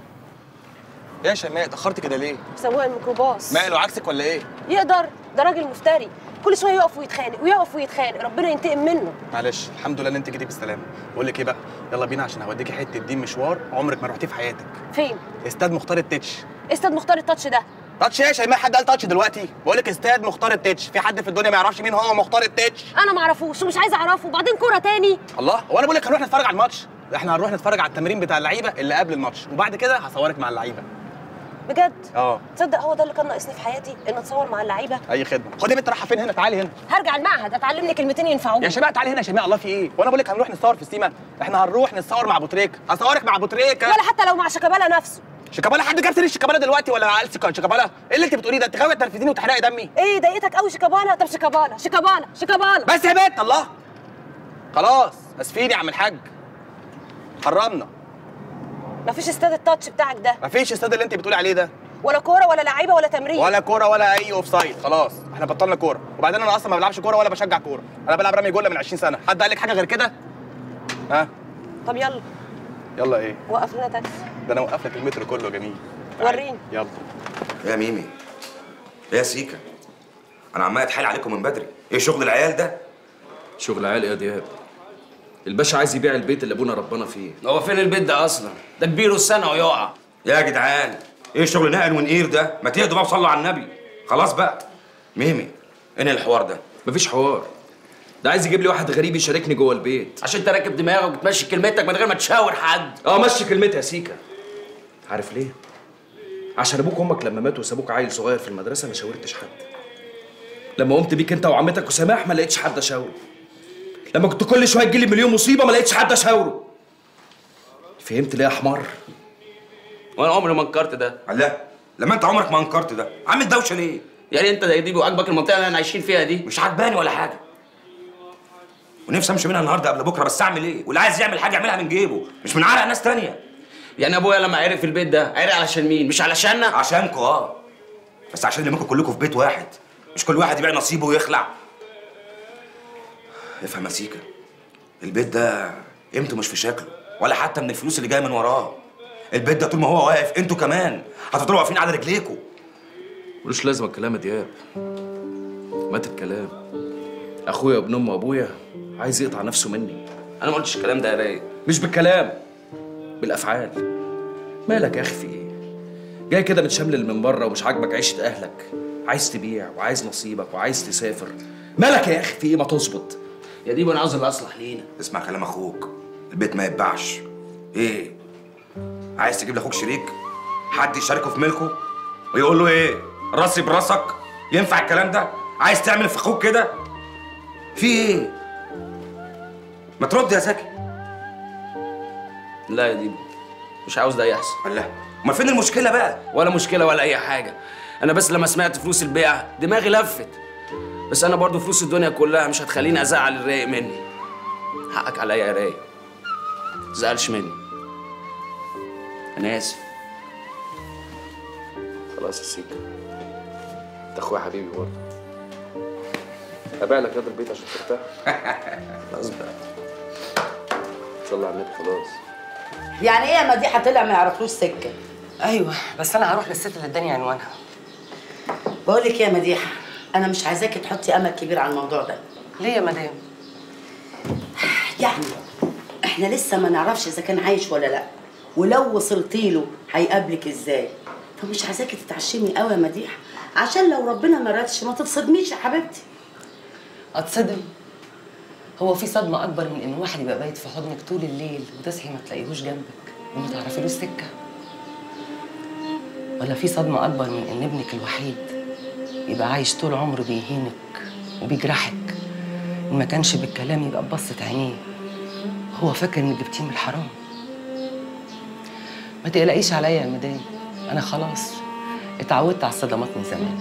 يا شيماء اتاخرت كده ليه سواق الميكروباص ماله عكسك ولا ايه يقدر ده راجل مفتري كل شويه يقف ويتخانق ويقف ويتخانق ربنا ينتقم منه معلش الحمد لله ان انت جيتي بالسلامه بقول لك ايه بقى يلا بينا عشان هوديكي حته دين مشوار عمرك ما رحتيه في حياتك فين استاد مختار التتش استاذ مختار التاتش ده تاتش ايه يا شيماء حد قال تاتش دلوقتي بقول لك استاد مختار التتش في حد في الدنيا ما يعرفش مين هو مختار التتش انا ما اعرفوش ومش عايزه اعرفه وبعدين كوره تاني الله هو انا بقول لك هنروح نتفرج على الماتش احنا هنروح نتفرج على التمرين بتاع اللعيبه اللي قبل الماتش وبعد كده هصورك مع اللعيبه بجد اه تصدق هو ده اللي كان ناقصني في حياتي ان اتصور مع اللعيبه اي خدمه خدي بنت رايحه فين هنا تعالي هنا هرجع المعهد اتعلم لي كلمتين ينفعوني يا شيماء تعالي هنا يا شيماء الله في ايه وانا بقول لك هنروح نتصور في السيما احنا هنروح نتصور مع ابو تريكه هصورك مع ابو تريكه ولا حتى لو مع شيكابالا نفسه شيكابالا حد جاب سيره شيكابالا دلوقتي ولا قال شيكابالا ايه اللي انت بتقوليه ده انت غاويه تنرفزيني وتحرقي دمي ايه ضايقتك قوي شيكابالا طب شيكابالا شيكابالا شيكابالا بس يا بنت الله خلاص اسفين يا عم الحاج حرمنا مفيش استاد التاتش بتاعك ده مفيش استاد اللي انت بتقولي عليه ده ولا كوره ولا لعيبه ولا تمرين ولا كوره ولا اي اوف سايد خلاص احنا بطلنا كوره وبعدين انا اصلا ما بلعبش كوره ولا بشجع كوره انا بلعب رمي جله من 20 سنه حد قال لك حاجه غير كده ها طب يلا يلا ايه وقف لنا تاكسي ده انا اوقف لك المتر كله جميل وريني يلا يا ميمي ايه يا سيكا انا عمال اتحايل عليكم من بدري ايه شغل العيال ده شغل عيال يا دياب الباشا عايز يبيع البيت اللي ابونا ربنا فيه هو فين البيت ده اصلا ده كبير السنه ويقع يا جدعان ايه شغل نقل ونقير ده ما تهدوا بقى وصلوا على النبي خلاص بقى ميمي ايه الحوار ده مفيش حوار ده عايز يجيب لي واحد غريب يشاركني جوه البيت عشان انت راكب دماغك وتمشي كلمتك من غير ما تشاور حد اه مشي كلمتي يا سيكا عارف ليه عشان ابوك وامك لما ماتوا وسابوك عيل صغير في المدرسه ما شاورتش حد لما قمت بيك انت وعمتك وسماح ما لقيتش حد اشاوره لما كنت كل شويه تجيلي مليون مصيبه ما لقيتش حد اشاوره فهمت ليه يا حمار وانا عمري ما انكرت ده لا لما انت عمرك ما انكرت ده عامل دوشه ليه يعني انت دي وعاجبك المنطقه اللي احنا عايشين فيها دي مش عجباني ولا حاجه ونفسي امشي منها النهارده قبل بكره بس اعمل ايه واللي عايز يعمل حاجه يعملها من جيبه مش من عرق ناس تانية يعني ابويا لما عرف البيت ده عرق علشان مين مش علشاننا عشانكوا اه بس عشان لماكم كلكم في بيت واحد مش كل واحد يبيع نصيبه ويخلع افهم يا سيكا البيت ده قيمته مش في شكله ولا حتى من الفلوس اللي جايه من وراه البيت ده طول ما هو واقف انتوا كمان هتفضلوا واقفين على رجليكوا ملوش لازمه الكلام يا دياب مات الكلام اخويا ابن ام ابويا عايز يقطع نفسه مني انا ما قلتش الكلام ده يا رايق مش بالكلام بالافعال مالك يا اخي في ايه جاي كده متشملل من بره ومش عاجبك عيشه اهلك عايز تبيع وعايز نصيبك وعايز تسافر مالك يا اخي في ايه ما تظبط يا دي انا عاوز اللي اصلح لينا اسمع كلام اخوك البيت ما يتباعش ايه عايز تجيب لاخوك شريك حد يشاركه في ملكه ويقول له ايه راسي براسك ينفع الكلام ده عايز تعمل في اخوك كده في ايه ما ترد يا زكي لا يا ديبو مش عاوز ده يحصل الله امال فين المشكله بقى ولا مشكله ولا اي حاجه انا بس لما سمعت فلوس البيع دماغي لفت بس انا برضو فلوس الدنيا كلها مش هتخليني ازعل الرايق مني حقك عليا يا رايق متزعلش مني انا اسف خلاص يا سيكا انت اخويا حبيبي برضه ابيع لك هذا البيت عشان ترتاح خلاص بقى صلي على النبي خلاص يعني ايه يا مديحه طلع ما يعرفلوش سكه ايوه بس انا هروح للست اللي اداني عنوانها بقول لك يا مديحه انا مش عايزاكي تحطي امل كبير على الموضوع ده ليه يا مدام يعني احنا لسه ما نعرفش اذا كان عايش ولا لا ولو وصلتي له هيقابلك ازاي فمش عايزاكي تتعشمي قوي يا مديحه عشان لو ربنا ما رادش ما تتصدميش يا حبيبتي اتصدم هو في صدمه اكبر من ان واحد يبقى بايت في حضنك طول الليل وتصحي ما تلاقيهوش جنبك وما تعرفيلوش سكه ولا في صدمه اكبر من ان ابنك الوحيد يبقى عايش طول عمره بيهينك وبيجرحك إن ما كانش بالكلام يبقى ببصة عينيه هو فاكر انك جبتيه من الحرام ما تقلقيش عليا يا مدام انا خلاص اتعودت على الصدمات من زمان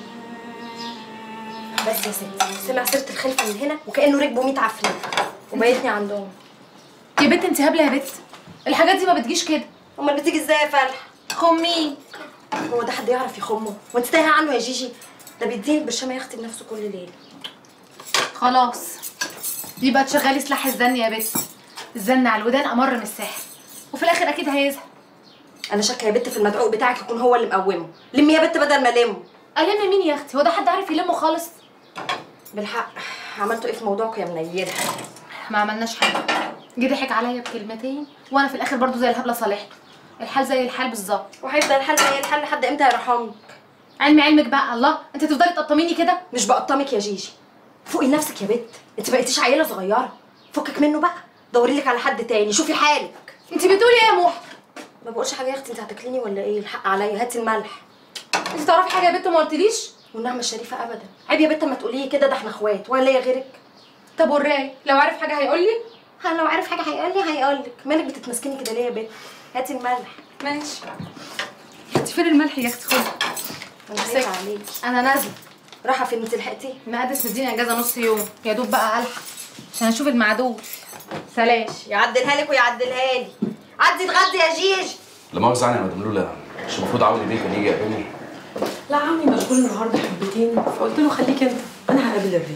بس يا ستي سمع سيره الخلفه من هنا وكانه ركبوا 100 عفريت وبيتني عندهم يا بنت انت هبله يا بنت الحاجات دي ما بتجيش كده امال بتيجي ازاي يا فلح خمي هو ده حد يعرف يخمه وانت تايهه عنه يا جيجي ده بيديني البرشامه يختي بنفسه كل ليله خلاص يبقى تشغلي سلاح الزن يا بنت الزن على الودان امر من السحر وفي الاخر اكيد هيزهق انا شاكه يا بت في المدعوق بتاعك يكون هو اللي مقومه لمي يا بت بدل ما لمه الم مين يا اختي هو ده حد عارف يلمه خالص بالحق عملتوا ايه في موضوعكم يا منيله ما عملناش حاجه جه ضحك عليا بكلمتين وانا في الاخر برضو زي الهبله صالحته الحال زي الحال بالظبط وهيفضل الحال زي الحال لحد امتى يا رحمي علمي علمك بقى الله انت تفضلي تقطميني كده مش بقطمك يا جيجي فوقي لنفسك يا بت انت بقيتيش عيله صغيره فكك منه بقى دوري لك على حد تاني شوفي حالك انت بتقولي ايه يا موح ما بقولش حاجه يا اختي انت هتاكليني ولا ايه الحق عليا هاتي الملح انت تعرفي حاجه يا بت ما قلتليش والنعمه الشريفه ابدا عيب يا بت اما تقولي كده ده احنا اخوات ولا ليا غيرك طب والراي لو عارف حاجه هيقول لي ها لو عارف حاجه هيقول لي هيقول لك مالك بتتمسكني كده ليه يا بت هاتي الملح ماشي انت فين الملح يا اختي خدي انا خايفه عليكي انا نازله رايحه فين انت لحقتي مقدس مديني اجازه نص يوم يا دوب بقى الحق عشان اشوف المعدول سلام يعدلها لك ويعدلها لي عدي اتغدي يا جيجي لا مؤاخذة يعني يا مدام لولا مش المفروض عوني بيه كان يجي يقابلني لا عمي مشغول النهارده حبتين فقلت له خليك انت انا هقابل الري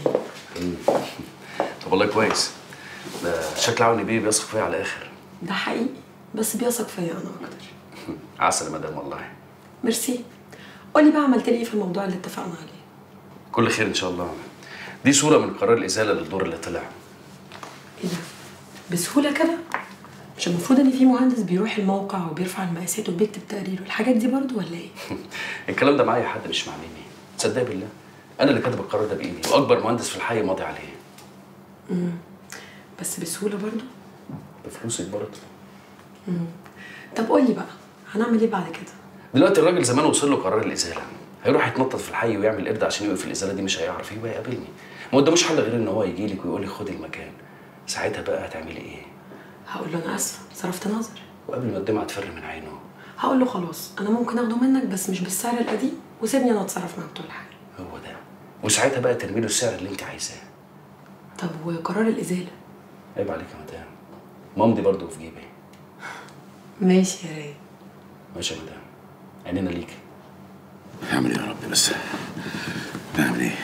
طب والله كويس ده شكل عوني بيه بيثق فيا على الاخر ده حقيقي بس بيثق فيا انا اكتر عسل يا مدام والله ميرسي قولي بقى عملت لي ايه في الموضوع اللي اتفقنا عليه كل خير ان شاء الله دي صورة من قرار الإزالة للدور اللي طلع ايه ده بسهوله كده مش المفروض ان في مهندس بيروح الموقع وبيرفع المقاسات وبيكتب تقرير والحاجات دي برضو ولا ايه الكلام ده معايا حد مش مع ميمي تصدقي بالله انا اللي كاتب القرار ده بايدي واكبر مهندس في الحي ماضي عليه امم بس بسهوله برضو بفلوسك برضه امم طب قولي بقى هنعمل ايه بعد كده دلوقتي الراجل زمان وصل له قرار الازاله هيروح يتنطط في الحي ويعمل قرد عشان يوقف الازاله دي مش هيعرف يبقى يقابلني ما قداموش حل غير ان هو يجي لك ويقول لك خدي المكان ساعتها بقى هتعملي ايه هقول له انا اسفه صرفت نظر وقبل ما الدمعه تفر من عينه هقول له خلاص انا ممكن اخده منك بس مش بالسعر القديم وسيبني انا اتصرف مع بتوع الحي هو ده وساعتها بقى ترمي له السعر اللي انت عايزاه طب وقرار الازاله عيب عليك يا مدام مامضي برضه في جيبي ماشي يا راي ماشي يا مدام عينينا ليك نعمل ايه يا رب بس نعمل ايه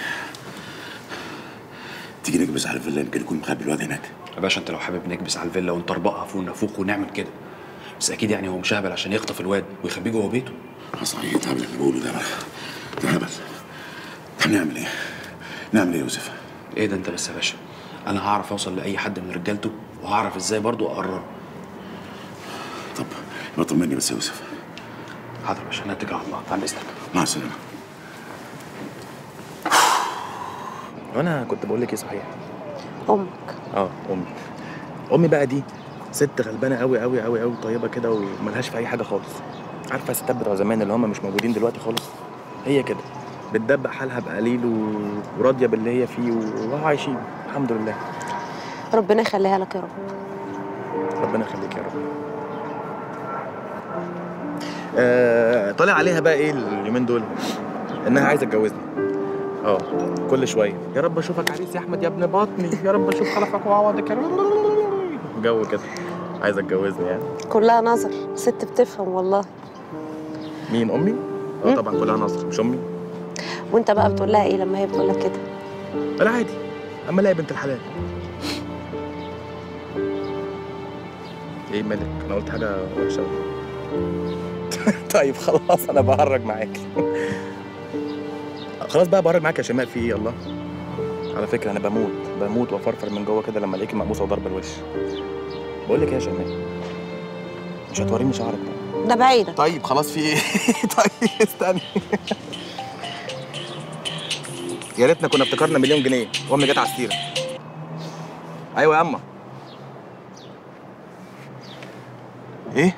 تيجي نكبس على الفيلا يمكن يكون مخبي الواد هناك يا باشا انت لو حابب نكبس على الفيلا ونطربقها فوق ونفوخ ونعمل كده بس اكيد يعني هو مش هبل عشان يخطف الواد ويخبيه جوه بيته صحيح تعمل اللي بقوله ده بقى ده هبل طب نعمل ايه؟ نعمل ايه يا يوسف؟ ايه ده انت بس يا باشا انا هعرف اوصل لاي حد من رجالته وهعرف ازاي برضو اقرره طب يبقى طمني بس يا يوسف حاضر يا باشا انا اتكل على الله عن اذنك مع السلامه وانا كنت بقول لك ايه صحيح امك اه امي امي بقى دي ست غلبانه قوي قوي قوي قوي طيبه كده وملهاش في اي حاجه خالص عارفه الستات بتوع زمان اللي هم مش موجودين دلوقتي خالص هي كده بتدبق حالها بقليل و... وراضيه باللي هي فيه وهو عايشين الحمد لله ربنا يخليها لك يا رب ربنا يخليك يا رب آه طالع عليها بقى ايه اليومين دول انها عايزه تجوزني اه كل شويه يا رب اشوفك عريس يا احمد يا ابن بطني يا رب اشوف خلفك واعوضك يا رب جو كده عايزه تجوزني يعني كلها نظر ست بتفهم والله مين امي اه طبعا كلها نصر مش امي وانت بقى بتقول لها ايه لما هي بتقول لك كده لا عادي اما الاقي بنت الحلال ايه مالك انا قلت حاجه وحشه ولا؟ طيب خلاص انا بهرج معاك خلاص بقى بهرج معاك يا شمال في ايه الله على فكره انا بموت بموت وافرفر من جوه كده لما الاقيكي مقموصه وضرب الوش بقول لك ايه يا شمال مش هتوريني شعرك بقى ده بعيدة طيب خلاص في ايه طيب استني يا ريتنا كنا افتكرنا مليون جنيه وامي جت على السيره ايوه يا اما ايه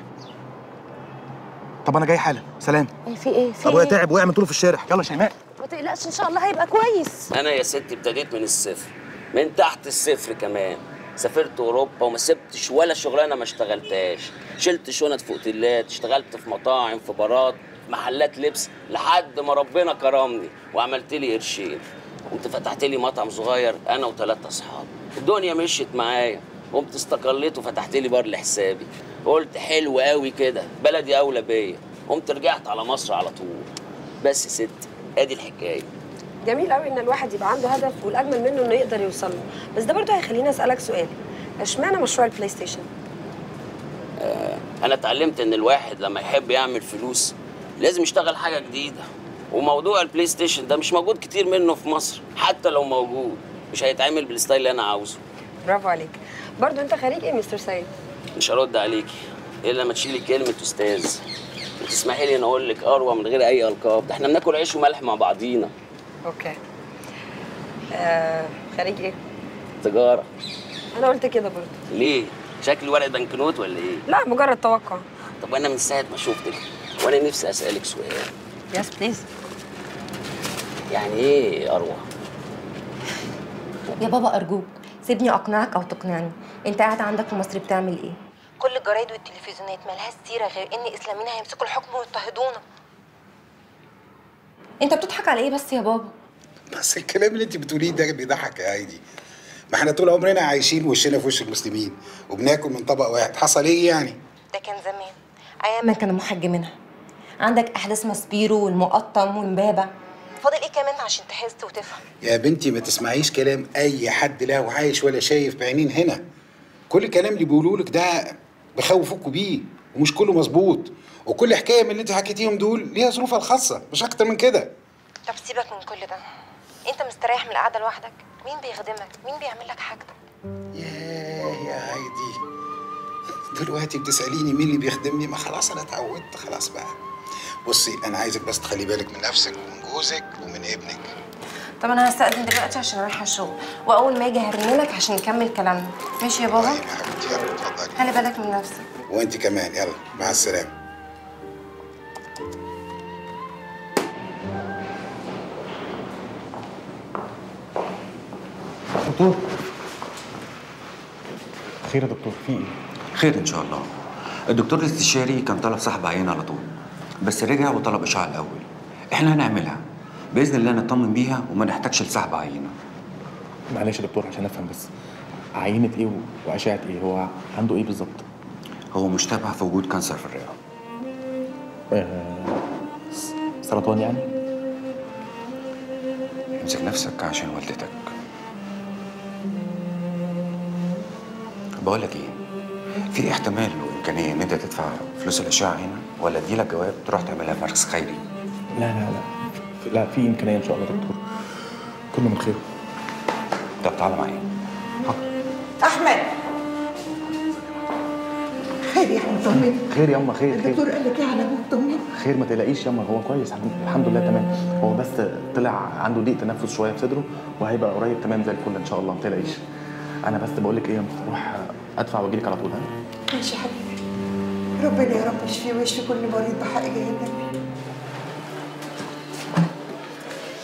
طب انا جاي حالا سلام ايه في ايه في ابويا ايه تعب وقع من طوله في الشارع يلا شيماء ما تقلقش ان شاء الله هيبقى كويس انا يا ستي ابتديت من الصفر من تحت الصفر كمان سافرت اوروبا وما سبتش ولا شغلانه ما اشتغلتهاش شلت شنط في اوتيلات اشتغلت في مطاعم في بارات محلات لبس لحد ما ربنا كرمني وعملت لي قرشين قمت فتحت لي مطعم صغير انا وثلاثه اصحاب الدنيا مشيت معايا قمت استقليت وفتحت لي بار لحسابي قلت حلو قوي كده بلدي اولى بيا قمت رجعت على مصر على طول بس يا ستي ادي الحكايه جميل قوي ان الواحد يبقى عنده هدف والاجمل منه انه يقدر يوصل له بس ده برضه هيخليني اسالك سؤال اشمعنى مشروع البلاي ستيشن آه، انا اتعلمت ان الواحد لما يحب يعمل فلوس لازم يشتغل حاجه جديده وموضوع البلاي ستيشن ده مش موجود كتير منه في مصر حتى لو موجود مش هيتعمل بالستايل اللي انا عاوزه برافو عليك برضه انت خريج ايه مستر سيد مش هرد عليكي الا لما تشيلي كلمه استاذ وتسمحي لي ان اقول لك اروى من غير اي القاب ده احنا بناكل عيش وملح مع بعضينا اوكي آه خريج ايه تجاره انا قلت كده برضه ليه شكل ورق بنكنوت ولا ايه لا مجرد توقع طب انا من ساعه ما شفتك وانا نفسي اسالك سؤال يس بليز يعني ايه اروى يا بابا ارجوك سيبني اقنعك او تقنعني انت قاعد عندك في مصر بتعمل ايه كل الجرايد والتلفزيونات مالهاش سيره غير ان اسلاميين هيمسكوا الحكم ويضطهدونا انت بتضحك على ايه بس يا بابا بس الكلام اللي انت بتقوليه ده بيضحك يا هايدي ما احنا طول عمرنا عايشين وشنا في وش المسلمين وبناكل من طبق واحد حصل ايه يعني ده كان زمان ايام ما كانوا محجمينها عندك احداث ماسبيرو والمقطم ومبابه فاضل ايه كمان عشان تحس وتفهم يا بنتي ما تسمعيش كلام اي حد لا عايش ولا شايف بعينين هنا كل الكلام اللي بيقولوا لك ده بخوفوكوا بيه ومش كله مظبوط وكل حكايه من اللي انت حكيتيهم دول ليها ظروفها الخاصه مش اكتر من كده طب سيبك من كل ده انت مستريح من القعده لوحدك مين بيخدمك مين بيعمل لك حاجتك ياه يا هايدي دلوقتي بتساليني مين اللي بيخدمني ما خلاص انا اتعودت خلاص بقى بصي انا عايزك بس تخلي بالك من نفسك ومن جوزك ومن ابنك طب انا هستأذن دلوقتي عشان رايحه الشغل واول ما اجي هرنلك عشان نكمل كلامنا ماشي يا بابا يلا اتفضلي خلي بالك من نفسك وانت كمان يلا مع السلامه دكتور خير يا دكتور في ايه خير ان شاء الله الدكتور الاستشاري كان طلب سحب عينه على طول بس رجع وطلب اشعه الاول احنا هنعملها باذن الله نطمن بيها وما نحتاجش لسحب عينه معلش يا دكتور عشان افهم بس عينه ايه و- واشعه ايه هو عنده ايه بالظبط هو مشتبه في وجود كانسر في الرئه آه س- سرطان يعني امسك نفسك عشان والدتك بقول لك ايه في احتمال وامكانيه ان انت تدفع فلوس الاشعه هنا ولا اديلك جواب تروح تعملها في مركز خيري لا لا لا في- لا في امكانيه ان شاء الله يا دكتور كله من خير طب تعالى معايا احمد خير يا احمد طمني خير ياما خير خير الدكتور قال لك ايه على ابوك طمني خير ما تقلقيش ياما هو كويس الحمد- الحمد لله تمام هو بس طلع عنده ضيق تنفس شويه في صدره وهيبقى قريب تمام زي الفل ان شاء الله ما تقلقيش انا بس بقول لك ايه اروح ادفع واجي لك على طول ها ماشي يا حبيبي ربنا يا رب يشفيه ويشفي كل مريض بحق جاي النبي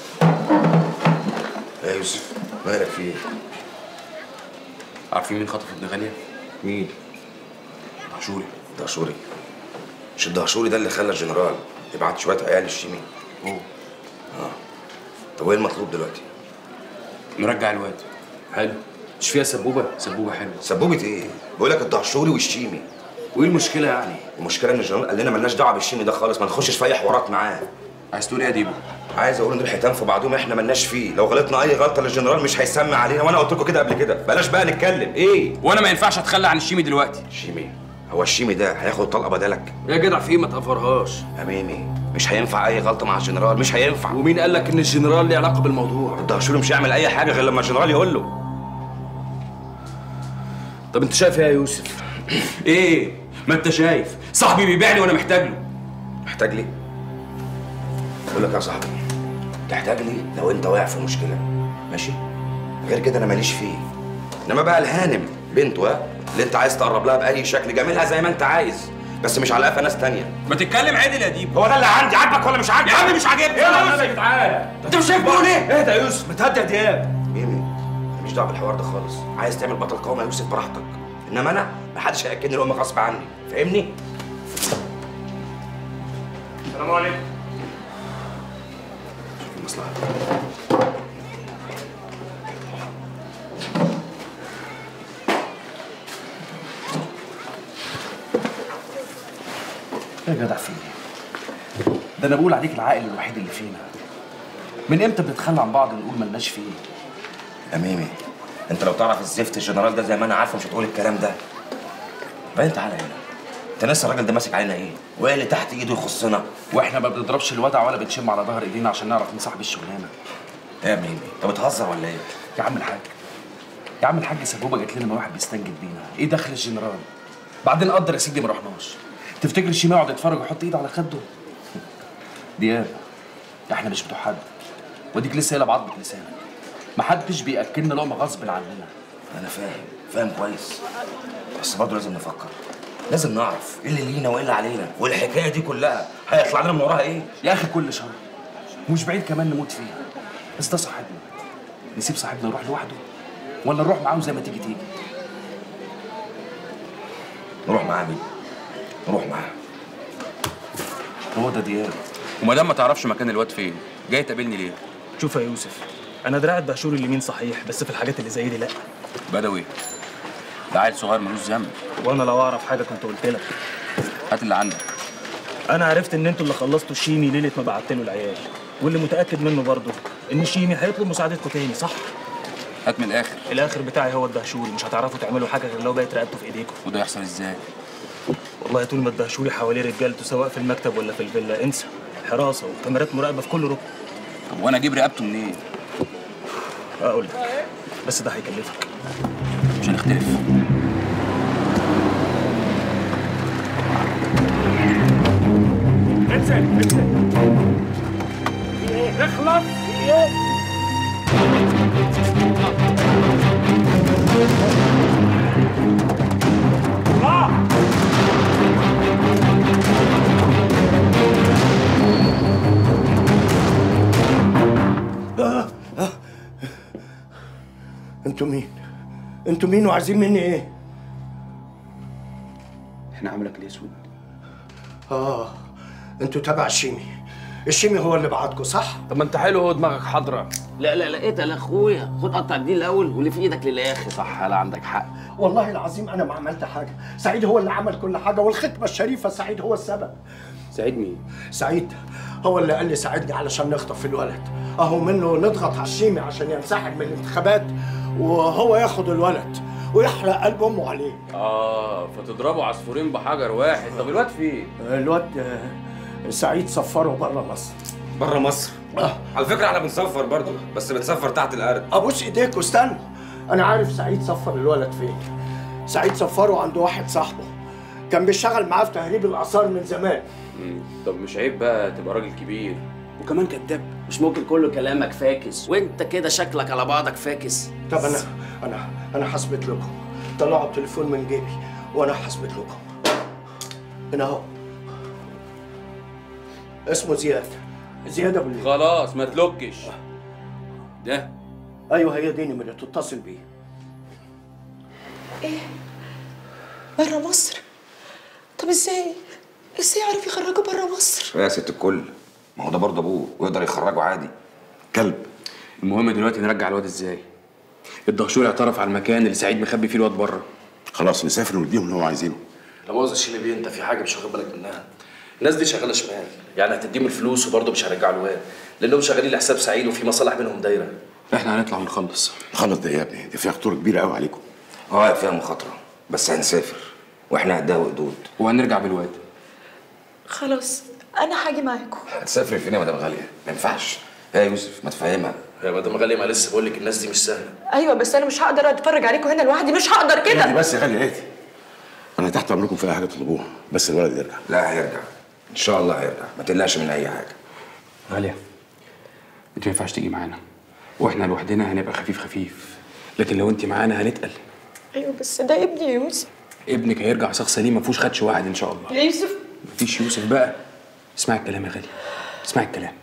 يوسف مالك في ايه؟ عارفين مين خطف ابن غاليه؟ مين؟ دهشوري دهشوري مش الدهشوري ده اللي خلى الجنرال يبعت شويه عيال الشيمي اوه اه طب وايه المطلوب دلوقتي؟ نرجع الواد حلو مش فيها سبوبه سبوبه حلوه سبوبه ايه؟ بقول لك الدهشوري والشيمي وايه المشكله يعني؟ المشكله ان الجنرال قال لنا مالناش دعوه بالشيمي ده خالص ما نخشش في اي حوارات معاه عايز تقول ايه يا ديبو؟ عايز اقول ان دول حيتان في بعضهم احنا مالناش فيه لو غلطنا اي غلطه للجنرال مش هيسمع علينا وانا قلت لكم كده قبل كده بلاش بقى نتكلم ايه وانا ما ينفعش اتخلى عن الشيمي دلوقتي شيمي هو الشيمي ده هياخد طلقه بدلك يا جدع في ايه ما تقفرهاش يا ميمي مش هينفع اي غلطه مع الجنرال مش هينفع ومين قال لك ان الجنرال ليه علاقه بالموضوع الدهشوري مش هيعمل اي حاجه غير لما الجنرال يقول له طب انت شايف ايه يا يوسف ايه ما انت شايف صاحبي بيبيعني وانا محتاج له محتاج لي بقول لك يا صاحبي تحتاج لي لو انت واقع في مشكله ماشي غير كده انا ماليش فيه انما بقى الهانم بنته ها اللي انت عايز تقرب لها باي شكل جاملها زي ما انت عايز بس مش على قفا ناس تانية ما تتكلم عدل يا ديب هو ده اللي عندي عاجبك ولا مش عاجبك يا عم مش عاجبني يا يا يوسف تعالى انت مش شايف بقول ايه اهدى يا يوسف متهدى يا دياب ميمي أنا مش دعوه بالحوار ده خالص عايز تعمل بطل قومي يا يوسف براحتك انما انا محدش هياكلني الام غصب عني فاهمني السلام عليكم المصلحه يا جدع في ايه؟ ده انا بقول عليك العاقل الوحيد اللي فينا من امتى بنتخلى عن بعض ونقول ملناش فيه؟ يا ميمي انت لو تعرف الزفت الجنرال ده زي ما انا عارفه مش هتقول الكلام ده بعدين تعالى هنا انت ناسي الراجل ده ماسك علينا ايه؟ وايه اللي تحت ايده يخصنا؟ واحنا ما بنضربش الودع ولا بنشم على ظهر ايدينا عشان نعرف مين صاحب الشغلانه ايه يا ميمي؟ انت بتهزر ولا ايه؟ يا عم الحاج يا عم الحاج سبوبه جات لنا ما واحد بيستنجد بينا ايه دخل الجنرال بعدين قدر يا سيدي ما رحناش تفتكر الشيماء يقعد يتفرج ويحط ايده على خده دياب احنا مش بتوع حد وديك لسه قايله بعض لسانك محدش بياكلنا لقمه غصب عننا انا فاهم فاهم كويس بس برضه لازم نفكر لازم نعرف ايه اللي لينا وايه اللي علينا والحكايه دي كلها هيطلع لنا من وراها ايه؟ يا اخي كل شر مش بعيد كمان نموت فيها بس ده صاحبنا نسيب صاحبنا يروح لوحده ولا نروح معاه زي ما تيجي تيجي نروح معاه مين؟ نروح معاه هو ده دياب وما دام ما تعرفش مكان الواد فين جاي تقابلني ليه شوف يا يوسف انا دراع الدهشور اليمين صحيح بس في الحاجات اللي زي دي لا بدوي ده عيل صغير ملوش ذنب وانا لو اعرف حاجه كنت قلت لك هات اللي عندك انا عرفت ان انتوا اللي خلصتوا الشيمي ليله ما بعت له العيال واللي متاكد منه برضه ان الشيمي هيطلب مساعدتكم تاني صح هات من الاخر الاخر بتاعي هو الدهشوري مش هتعرفوا تعملوا حاجه غير لو بقت رقبته في ايديكم وده يحصل ازاي والله طول ما الدهشوري حواليه رجالته سواء في المكتب ولا في الفيلا انسى حراسه وكاميرات مراقبه في كل ركن طب وانا اجيب رقبته منين اقول لك بس ده هيكلفك مش هنختلف انزل انزل اخلص آه. آه. انتوا مين؟ انتوا مين وعايزين مني ايه؟ احنا عملك ليه اسود اه انتوا تبع الشيمي الشيمي هو اللي بعتكم صح؟ طب ما انت حلو هو دماغك حاضره لا لا لا اتقل يا اخويا خد قطع الدين الاول واللي في ايدك للاخر صح لا عندك حق والله العظيم انا ما عملت حاجه سعيد هو اللي عمل كل حاجه والختمه الشريفه سعيد هو السبب سعيد مين سعيد هو اللي قال لي ساعدني علشان نخطف الولد اهو منه نضغط على الشيمي عشان ينسحب من الانتخابات وهو ياخد الولد ويحرق قلب امه عليه اه فتضربوا عصفورين بحجر واحد طب الواد فين الواد آه، سعيد سفره بره مصر بره مصر آه. على فكره احنا بنسفر برضه بس بنسفر تحت الارض ابوس ايديك واستنى انا عارف سعيد سفر الولد فين سعيد سفره عند واحد صاحبه كان بيشتغل معاه في تهريب الاثار من زمان طب مش عيب بقى تبقى راجل كبير وكمان كذاب مش ممكن كله كلامك فاكس وانت كده شكلك على بعضك فاكس طب انا انا انا هثبت لكم طلعوا التليفون من جيبي وانا هثبت لكم هنا اهو اسمه زياد زياد ابو الليل خلاص ما تلوكش ده ايوه هي دي نمرة تتصل بيه ايه بره مصر طب ازاي ازاي عرف يخرجه بره مصر يا ست الكل ما هو ده برضه ابوه ويقدر يخرجه عادي كلب المهم دلوقتي نرجع الواد ازاي الدهشوري اعترف على المكان اللي سعيد مخبي فيه الواد بره خلاص نسافر ونديهم اللي هو عايزينه لا مؤاخذة شيمي بيه انت في حاجه مش واخد بالك منها الناس دي شغاله شمال يعني هتديهم الفلوس وبرضه مش هيرجعوا الواد لانهم شغالين لحساب سعيد وفي مصالح بينهم دايره احنا هنطلع ونخلص خلص ده يا ابني دي فيها خطوره كبيره قوي عليكم اه فيها مخاطره بس هنسافر واحنا قدها وقدود وهنرجع بالواد خلاص انا هاجي معاكم هتسافري فين يا مدام غاليه ما ينفعش يا يوسف ما تفهمها يا مدام غاليه ما لسه بقول لك الناس دي مش سهله ايوه بس انا مش هقدر اتفرج عليكم هنا لوحدي مش هقدر اهدي كده بس يا غالي اهدي انا تحت امركم في اي حاجه تطلبوها بس الولد يرجع لا هيرجع ان شاء الله هيرجع ما تقلقش من اي حاجه غاليه انت ما ينفعش تيجي معانا واحنا لوحدنا هنبقى خفيف خفيف لكن لو انت معانا هنتقل ايوه بس ده ابني يا يوسف ابنك هيرجع شخص سليم ما فيهوش خدش واحد ان شاء الله يا يوسف مفيش يوسف بقى اسمعي الكلام يا غالي اسمعي الكلام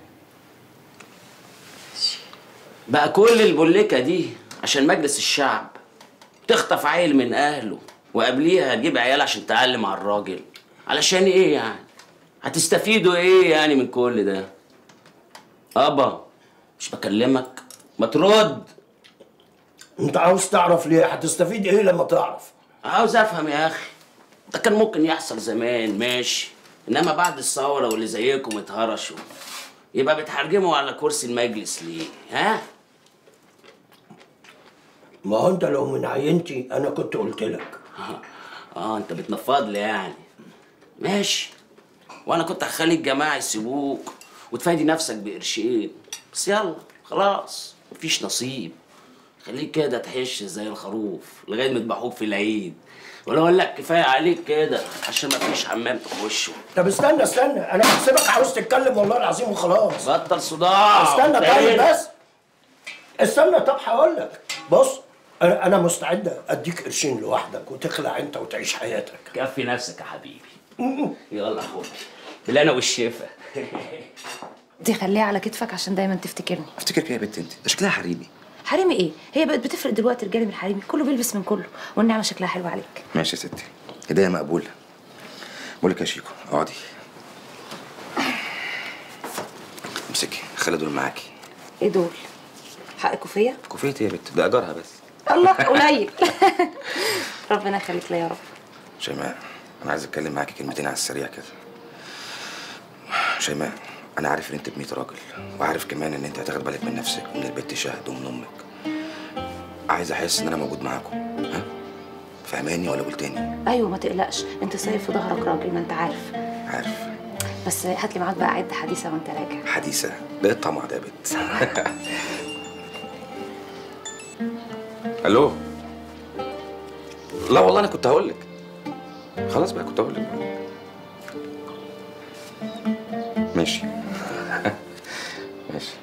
بقى كل البوليكه دي عشان مجلس الشعب تخطف عيل من اهله وقبليها تجيب عيال عشان تعلم على الراجل علشان ايه يعني هتستفيدوا ايه يعني من كل ده ابا مش بكلمك ما ترد انت عاوز تعرف ليه هتستفيد ايه لما تعرف عاوز افهم يا اخي ده كان ممكن يحصل زمان ماشي انما بعد الثوره واللي زيكم اتهرشوا يبقى بتحرجموا على كرسي المجلس ليه ها ما هو انت لو من عينتي انا كنت قلت لك اه انت بتنفض لي يعني ماشي وانا كنت هخلي الجماعه يسيبوك وتفادي نفسك بقرشين بس يلا خلاص مفيش نصيب خليك كده تحش زي الخروف لغايه ما يذبحوك في العيد ولا اقول لك كفايه عليك كده عشان مفيش حمام تخشه طب استنى استنى انا بحسبك عاوز تتكلم والله العظيم وخلاص بطل صداع استنى طيب تاني. بس استنى طب هقول لك بص انا انا مستعد اديك قرشين لوحدك وتخلع انت وتعيش حياتك كفي نفسك يا حبيبي يلا خد بالهنا والشفا دي خليها على كتفك عشان دايما تفتكرني افتكر كده يا بنت انت ده شكلها حريمي حريمي ايه هي بقت بتفرق دلوقتي رجالي من حريمي كله بيلبس من كله والنعمه شكلها حلو عليك ماشي يا ستي هدايا مقبوله بقول لك يا شيكو اقعدي امسكي خلي دول معاكي ايه دول حق كوفيه كوفيتي يا بنت ده اجارها بس الله قليل ربنا يخليك ليا يا رب شيماء انا عايز اتكلم معاكي كلمتين على السريع كده شيماء انا عارف ان انت ب 100 راجل وعارف كمان ان انت هتاخد بالك من نفسك ومن البت شهد ومن امك عايز احس ان انا موجود معاكم ها فهماني ولا قلت تاني ايوه ما تقلقش انت سايب في ظهرك راجل ما انت عارف عارف بس هات لي معاك بقى عده حديثه وانت راجع حديثه ده الطمع ده يا بنت الو لا والله انا كنت هقول لك خلاص بقى كنت هقول لك ماشي ماشي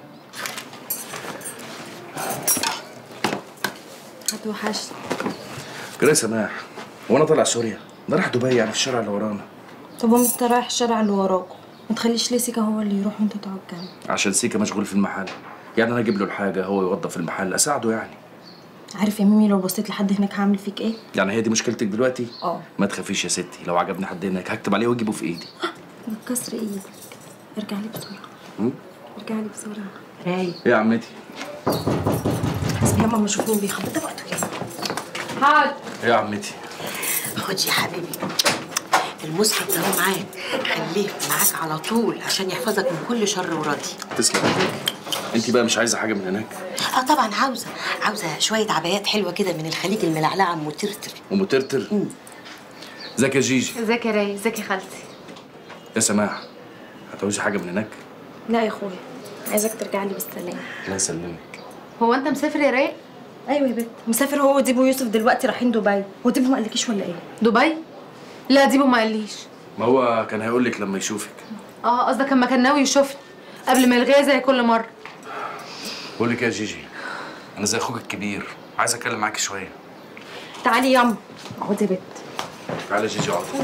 هتوحشني كده يا سماح هو انا طالع سوريا ده راح دبي يعني في الشارع اللي ورانا طب وانت رايح الشارع اللي وراكوا ما تخليش ليه سيكا هو اللي يروح وانت تقعد جنبه عشان سيكا مشغول في المحل يعني انا اجيب له الحاجه هو يوضب في المحل اساعده يعني عارف يا ميمي لو بصيت لحد هناك هعمل فيك ايه يعني هي دي مشكلتك دلوقتي اه ما تخافيش يا ستي لو عجبني حد هناك هكتب عليه واجيبه في ايدي بكسر ايدك ارجع لي بسرعه م? ارجع لي بسرعه رايق ايه يا عمتي حسبي يا ماما شوف مين بيخبط ده وقته ايه حاضر ايه يا عمتي خد يا حبيبي المصحف ده هو معاك خليه معاك على طول عشان يحفظك من كل شر وراضي تسلم انت بقى مش عايزه حاجه من هناك اه طبعا عاوزه عاوزه شويه عبايات حلوه كده من الخليج الملعلعه ام ترتر ومترتر ازيك يا جيجي ازيك يا راي ازيك يا خالتي يا سماح هتعوزي حاجه من هناك لا يا اخويا عايزك ترجع لي بالسلامه الله يسلمك هو انت مسافر يا راي ايوه يا بنت مسافر هو وديبو يوسف دلوقتي رايحين دبي هو ديبو ما قالكيش ولا ايه دبي لا ديبو ما قاليش ما هو كان هيقول لك لما يشوفك اه قصدك لما كان ناوي يشوفني قبل ما يلغيها زي كل مره بقول لك إيه يا جيجي انا زي اخوك الكبير عايز اتكلم معاكي شويه تعالي ياما اقعدي يا بنت تعالى يا جيجي اقعد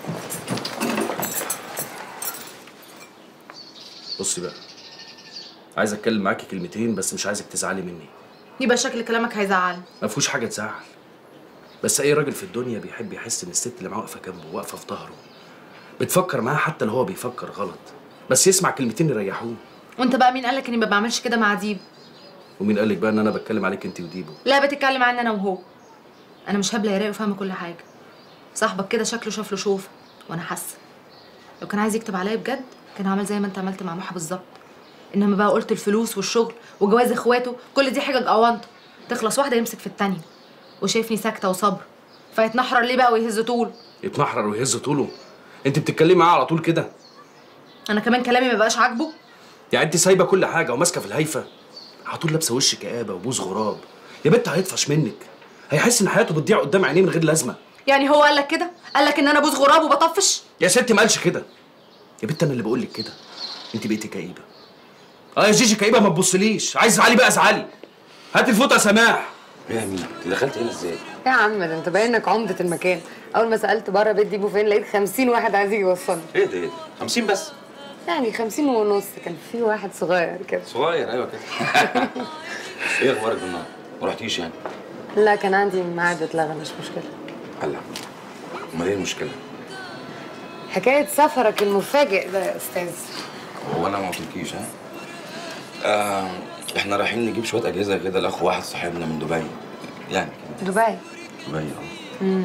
بصي بقى عايز اتكلم معاكي كلمتين بس مش عايزك تزعلي مني يبقى شكل كلامك هيزعلني ما فيهوش حاجه تزعل بس اي راجل في الدنيا بيحب يحس ان الست اللي معاه واقفه جنبه واقفه في ظهره بتفكر معاه حتى لو هو بيفكر غلط بس يسمع كلمتين يريحوه وانت بقى مين قالك اني ما بعملش كده مع ديب ومين قالك بقى ان انا بتكلم عليك انت وديبو لا بتتكلم عني انا وهو انا مش هبله يا رايق وفاهمه كل حاجه صاحبك كده شكله شاف له شوف وانا حاسه لو كان عايز يكتب عليا بجد كان عمل زي ما انت عملت مع محا بالظبط انما بقى قلت الفلوس والشغل وجواز اخواته كل دي حجج اونطه تخلص واحده يمسك في التانيه وشايفني ساكته وصبر فيتنحرر ليه بقى ويهز طوله يتنحرر ويهز طوله انت بتتكلمي معاه على طول كده انا كمان كلامي ما بقاش عاجبه يعني انت سايبه كل حاجه وماسكه في الهايفه على طول لابسه وش كآبه وبوز غراب يا بنت هيطفش منك هيحس ان حياته بتضيع قدام عينيه من غير لازمه يعني هو قال لك كده قال لك ان انا بوز غراب وبطفش يا ستي ما قالش كده يا بنت انا اللي بقول لك كده انت بقيتي كئيبه اه يا جيجي كئيبه ما تبصليش عايز ازعلي بقى ازعلي هات الفوطه يا سماح ايه يا مين انت دخلت هنا ازاي يا عم ده انت باين انك عمدة المكان اول ما سالت بره بيت ديبو فين لقيت 50 واحد عايز يجي يوصلني ايه ده ايه ده 50 بس يعني 50 ونص كان في واحد صغير كده صغير ايوه كده ايه اخبارك بالنهار ما رحتيش يعني لا كان عندي ميعاد اتلغى مش مشكله هلا امال ايه المشكله حكايه سفرك المفاجئ ده يا استاذ هو انا ما قلتلكيش ها آه احنا رايحين نجيب شويه اجهزه كده لاخو واحد صاحبنا من دبي يعني دبي كده دبي اه امم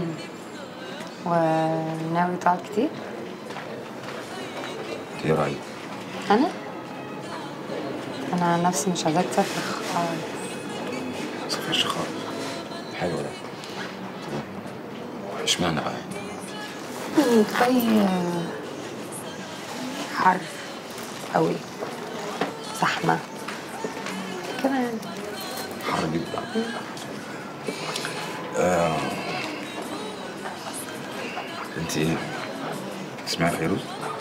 وناوي تقعد كتير إنت ايه رايك انا انا عن نفسي مش عايزاك تسافر خالص ما تسافرش خالص حلو ده اشمعنى بقى دبي حر قوي زحمه كده يعني حر جدا آه. انت ايه تسمعي فيروز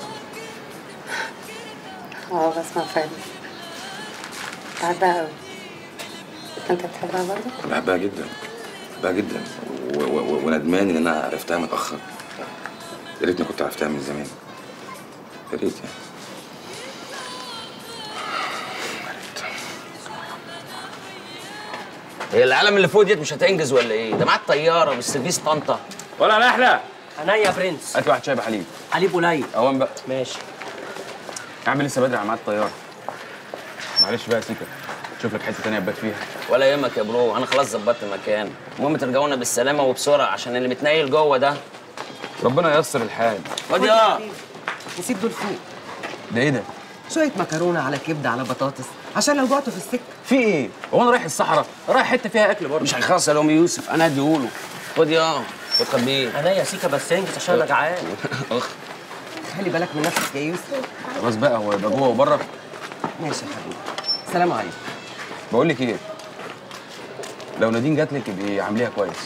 اه بسمع فايروز بحبها قوي انت بتحبها برضه؟ بحبها جدا بحبها جدا و- و- و- وندمان ان انا عرفتها متاخر يا ريتني كنت عرفتها من زمان يا ريت يعني هي العالم اللي فوق ديت مش هتنجز ولا ايه؟ ده معاك طياره بالسيرفيس طنطا ولا نحله انا يا برنس هات واحد شاي بحليب حليب قليل اوام بقى ماشي يا عم لسه بدري على ميعاد الطياره معلش بقى يا سيكا شوف لك حته تانيه ابات فيها ولا يهمك يا برو انا خلاص ظبطت المكان المهم ترجعونا بالسلامه وبسرعه عشان اللي متنيل جوه ده ربنا ييسر الحال خد يا نسيب دول فوق ده ايه ده؟ شويه مكرونه على كبده على بطاطس عشان لو جعتوا في السكه في ايه؟ هو انا رايح الصحراء رايح حته فيها اكل برضه مش هيخلص يا ام يوسف انا هديهوله خد يا خد خبيه انا يا سيكا بس انجز عشان انا جعان اخ خلي بالك من نفسك يا يوسف خلاص بقى هو يبقى جوه وبره ماشي يا حبيبي سلام عليكم بقول لك ايه لو نادين جات لك ابقي عامليها كويس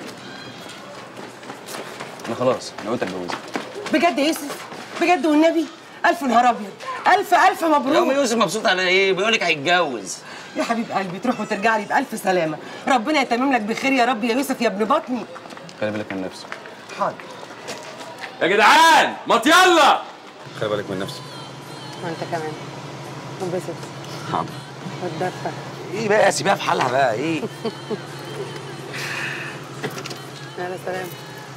انا خلاص انا قلت اتجوزك بجد يا يوسف بجد والنبي الف نهار ابيض الف الف يا ام مبروك يوسف مبسوط على ايه؟ بيقول لك هيتجوز يا حبيب قلبي تروح وترجع لي بالف سلامه ربنا يتمم لك بخير يا رب يا يوسف يا ابن بطني خلي بالك من نفسك حاضر يا جدعان ما يلا خلي بالك من نفسك وانت كمان انبسط حاضر واتدفى ايه بقى سيبها في حالها بقى ايه يلا سلام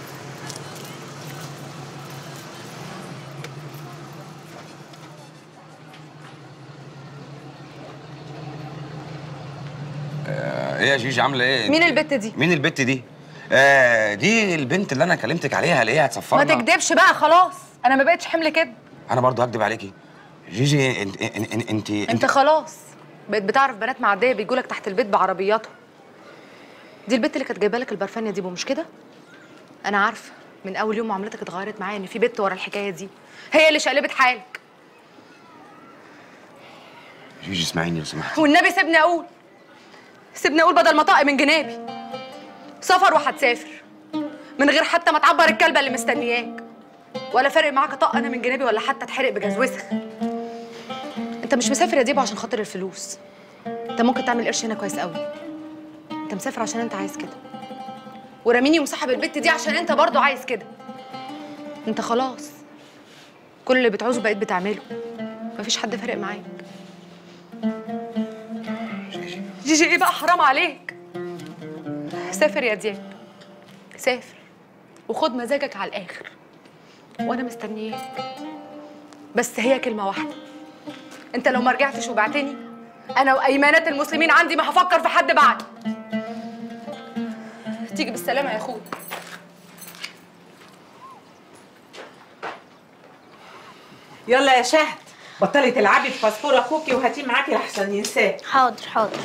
آه، ايه يا جيجي عامله ايه مين البت دي؟ مين البت دي آه دي البنت اللي انا كلمتك عليها اللي هي ما هتسفرنا تكدبش بقى خلاص انا ما بقتش حمل كده انا برضو هكدب عليكي جيجي انت انت انت, انت, انت خلاص بقيت بتعرف بنات معديه بيجولك تحت البيت بعربياتهم دي البت اللي كانت جايبه لك البرفانيه دي مش كده انا عارفه من اول يوم معاملتك اتغيرت معايا ان في بنت ورا الحكايه دي هي اللي شقلبت حالك جيجي اسمعيني لو سمحتي والنبي سيبني اقول سيبني اقول بدل ما طق من جنابي سفر وهتسافر من غير حتى ما تعبر الكلبه اللي مستنياك ولا فارق معاك طق انا من جنابي ولا حتى اتحرق بجاز وسخ انت مش مسافر يا ديبو عشان خاطر الفلوس انت ممكن تعمل قرش هنا كويس قوي انت مسافر عشان انت عايز كده وراميني ومسحب البت دي عشان انت برضو عايز كده انت خلاص كل اللي بتعوزه بقيت بتعمله مفيش حد فارق معاك جيجي ايه بقى حرام عليك سافر يا دياب سافر وخد مزاجك على الاخر وانا مستنياك بس هي كلمه واحده انت لو ما رجعتش وبعتني انا وايمانات المسلمين عندي ما هفكر في حد بعد تيجي بالسلامه يا اخويا يلا يا شهد بطلي تلعبي في فاسفور اخوكي وهاتيه معاكي لحسن ينساه حاضر حاضر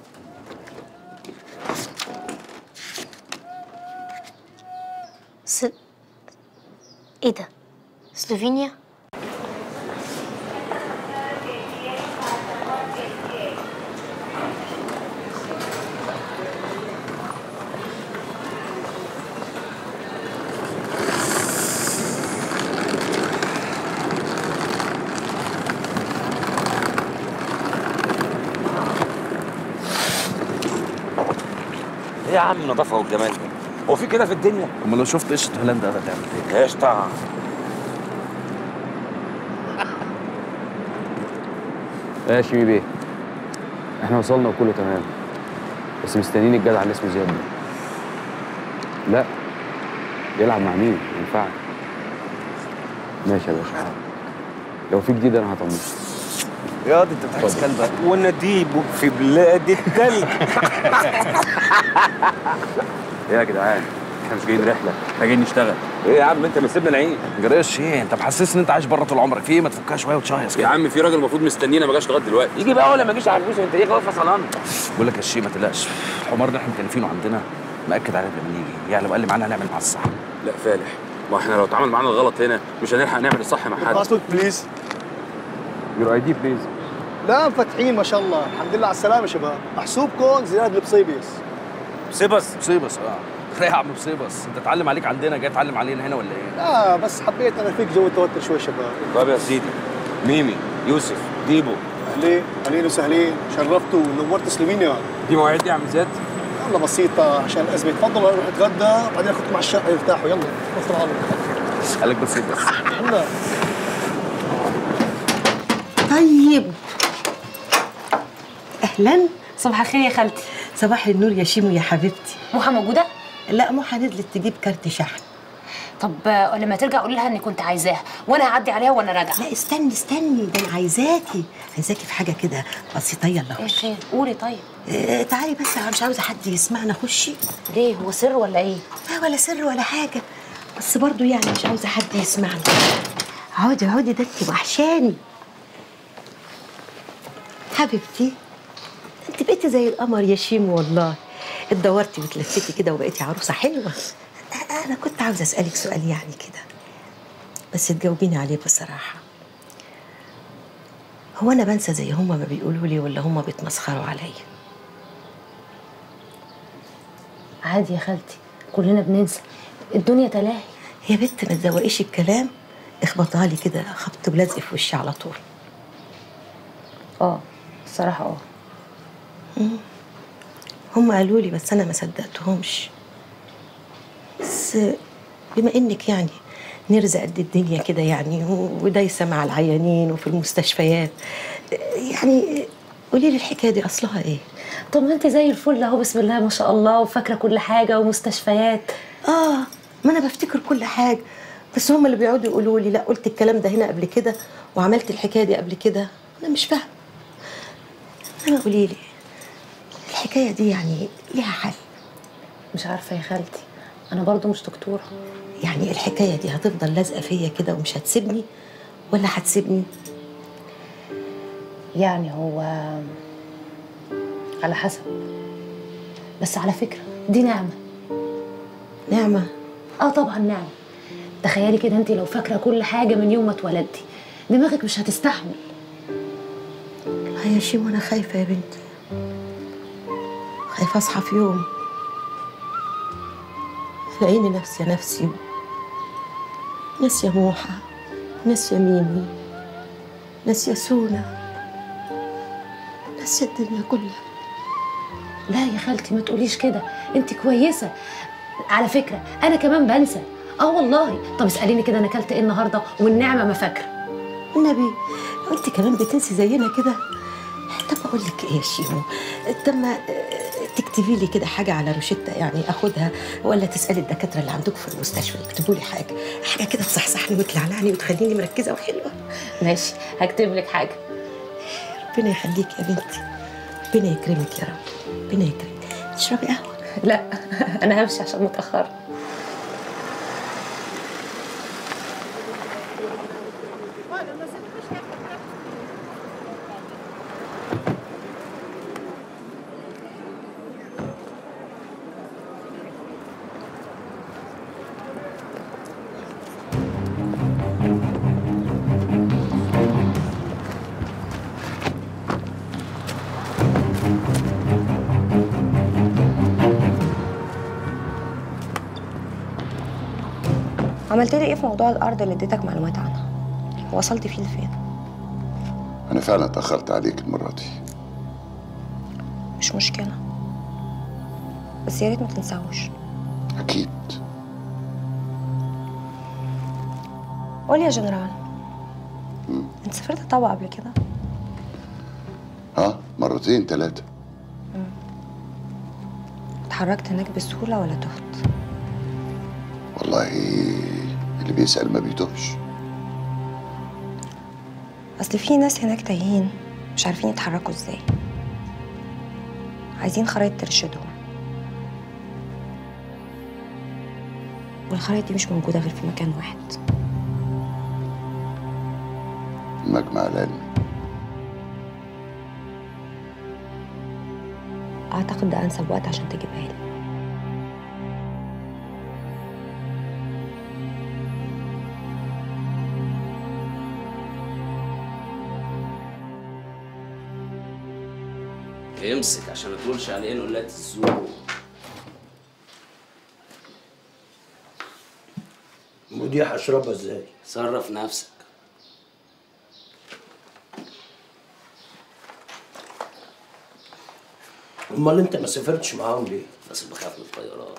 س... ايه ده سلوفينيا ايه يا عم النظافه والجمال ده هو في كده في الدنيا امال لو شفت قشطه هولندا هتعمل ايه؟ قشطه يا شيمي بيه احنا وصلنا وكله تمام بس مستنيين الجدع اللي اسمه زياد ده لا يلعب مع مين؟ ما ينفعش ماشي يا باشا لو في جديد انا هطمنك يا دي انت بتحس كلبك ونديبه في بلاد التلج ايه يا جدعان احنا مش جايين رحله احنا جايين نشتغل ايه يا عم انت مسيبنا نعيش جريش ايه انت محسسني ان انت عايش بره طول عمرك في ايه ما تفكها شويه وتشهيص يا عم في راجل المفروض مستنينا ما جاش لغايه دلوقتي يجي بقى ولا ما يجيش على الفلوس انت ليه واقف فصلان بقول لك يا شيخ ما تقلقش الحمار ده احنا مكلفينه عندنا مأكد عليه لما نيجي يعني لو قال لي معانا هنعمل مع الصح لا فالح ما احنا لو اتعامل معانا الغلط هنا مش هنلحق نعمل الصح مع حد باسبورت بليز يور اي دي بليز لا مفتحين ما شاء الله الحمد لله على السلامه يا شباب محسوبكم زياد البصيبيس بصيبس بصيبس اه لا يا عم بصيبس انت اتعلم عليك عندنا جاي تتعلم علينا هنا ولا ايه؟ لا بس حبيت انا فيك جو التوتر شوي شباب طب يا سيدي ميمي يوسف ديبو اهلين اهلين وسهلين شرفتوا ونورت سلوفينيا دي مواعيد يا عم زياد يلا بسيطة عشان الأزمة تفضلوا نروح نتغدى بعدين أخذكم على الشقة يرتاحوا يلا وصلوا على قال لك بصيبس يلا طيب اهلا صباح الخير يا خالتي صباح النور يا شيمو يا حبيبتي موحة موجودة؟ لا موحة نزلت تجيب كارت شحن طب آه، لما ترجع قولي لها اني كنت عايزاها وانا هعدي عليها وانا راجعه لا استني استني ده انا عايزاكي عايزاكي في حاجه كده بسيطه يلا ايه خير قولي طيب آه تعالي بس أنا مش عاوزه حد يسمعنا خشي ليه هو سر ولا ايه لا ولا سر ولا حاجه بس برضو يعني مش عاوزه حد يسمعنا عودي عودي ده انت وحشاني حبيبتي انت بقيتي زي القمر يا شيم والله اتدورتي وتلفتي كده وبقيتي عروسه حلوه انا كنت عاوزه اسالك سؤال يعني كده بس تجاوبيني عليه بصراحه هو انا بنسى زي هما ما بيقولوا لي ولا هما بيتمسخروا عليا عادي يا خالتي كلنا بننسى الدنيا تلاهي يا بنت ما تزوقيش الكلام اخبطها لي كده خبط ولزق في وشي على طول اه الصراحه اه مم. هم قالوا لي بس انا ما صدقتهمش بس بما انك يعني نرزق قد الدنيا كده يعني و- ودايسه مع العيانين وفي المستشفيات يعني قولي لي الحكايه دي اصلها ايه طب ما انت زي الفل اهو بسم الله ما شاء الله وفاكره كل حاجه ومستشفيات اه ما انا بفتكر كل حاجه بس هم اللي بيقعدوا يقولوا لي لا قلت الكلام ده هنا قبل كده وعملت الحكايه دي قبل كده انا مش فاهمه انا قولي لي الحكايه دي يعني ليها حل مش عارفه يا خالتي انا برضو مش دكتوره يعني الحكايه دي هتفضل لازقه فيا كده ومش هتسيبني ولا هتسيبني يعني هو على حسب بس على فكره دي نعمه نعمه اه طبعا نعمه تخيلي كده انت لو فاكره كل حاجه من يوم ما اتولدتي دماغك مش هتستحمل يا شيم وانا خايفه يا بنتي خايفه اصحى في يوم الاقيني نفسي نفسي ناسيه موحه ناسيه ميمي ناسيه سونا ناسيه الدنيا كلها لا يا خالتي ما تقوليش كده انت كويسه على فكره انا كمان بنسى اه والله طب اساليني كده انا اكلت ايه النهارده والنعمه ما فاكره النبي انت كمان بتنسي زينا كده طب اقول لك ايه يا شيمو طب ما آه، تكتبي لي كده حاجه على روشته يعني اخدها ولا تسالي الدكاتره اللي عندكم في المستشفى يكتبوا لي حاجه حاجه كده تصحصحني وتلعلعني وتخليني مركزه وحلوه ماشي هكتب لك حاجه ربنا يخليك يا بنتي ربنا يكرمك يا رب ربنا يكرمك تشربي قهوه لا انا همشي عشان متاخره عملت لي ايه في موضوع الارض اللي اديتك معلومات عنها وصلت فيه لفين انا فعلا اتاخرت عليك المره دي مش مشكله بس يا ريت ما تنساهوش اكيد قول يا جنرال انت سافرت طابا قبل كده ها مرتين ثلاثه اتحركت هناك بسهوله ولا تهت والله اللي بيسال ما بيتوهش اصل في ناس هناك تايهين مش عارفين يتحركوا ازاي عايزين خرايط ترشدهم والخرايط دي مش موجوده غير في مكان واحد المجمع العلمي اعتقد ده انسب وقت عشان تجيبها لي امسك عشان ما تقولش علينا قلات الذوق ودي هشربها ازاي؟ صرف نفسك امال انت ما سافرتش معاهم ليه؟ بس بخاف من الطيارات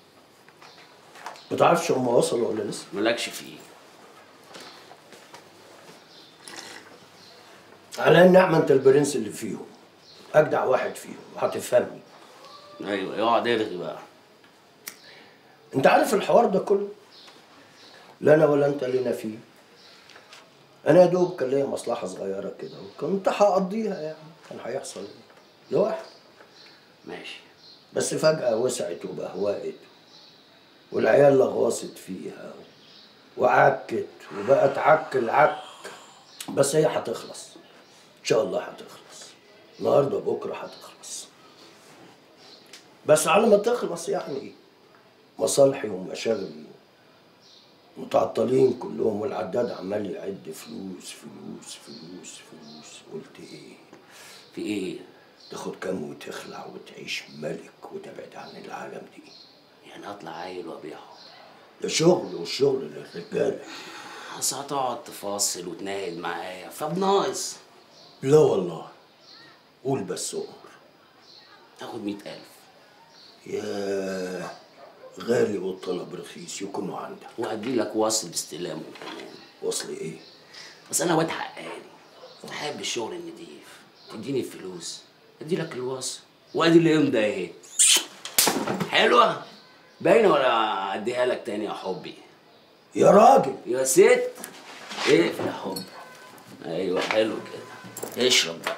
ما تعرفش هم وصلوا ولا لسه؟ مالكش فيه على النعمة انت البرنس اللي فيهم اجدع واحد فيهم وهتفهمني ايوه اقعد ارغي بقى انت عارف الحوار ده كله لا انا ولا انت لينا فيه انا يا دوب كان ليا مصلحه صغيره كده وكنت هقضيها يعني كان هيحصل ايه لوحدي ماشي بس فجاه وسعت وبهوقت والعيال لغوصت فيها وعكت وبقت عك العك بس هي هتخلص ان شاء الله هتخلص النهارده بكره هتخلص بس على ما تخلص يعني مصالحي ومشاغلي متعطلين كلهم والعداد عمال يعد فلوس فلوس فلوس فلوس قلت ايه في ايه تاخد كام وتخلع وتعيش ملك وتبعد عن العالم دي يعني اطلع عيل وابيعه ده شغل والشغل للرجاله بس هتقعد تفاصل وتناهد معايا فبناقص لا والله قول بس امر تاخد مئة ألف ياه غالي والطلب رخيص يكونوا عندك وهدي لك وصل باستلامه كمان وصل ايه؟ بس انا واد حقاني بحب الشغل النضيف تديني الفلوس ادي لك الوصل وادي الامضه اهي حلوه باينه ولا اديها لك تاني يا حبي يا راجل يا ست اقفل يا حب ايوه حلو كده اشرب بقى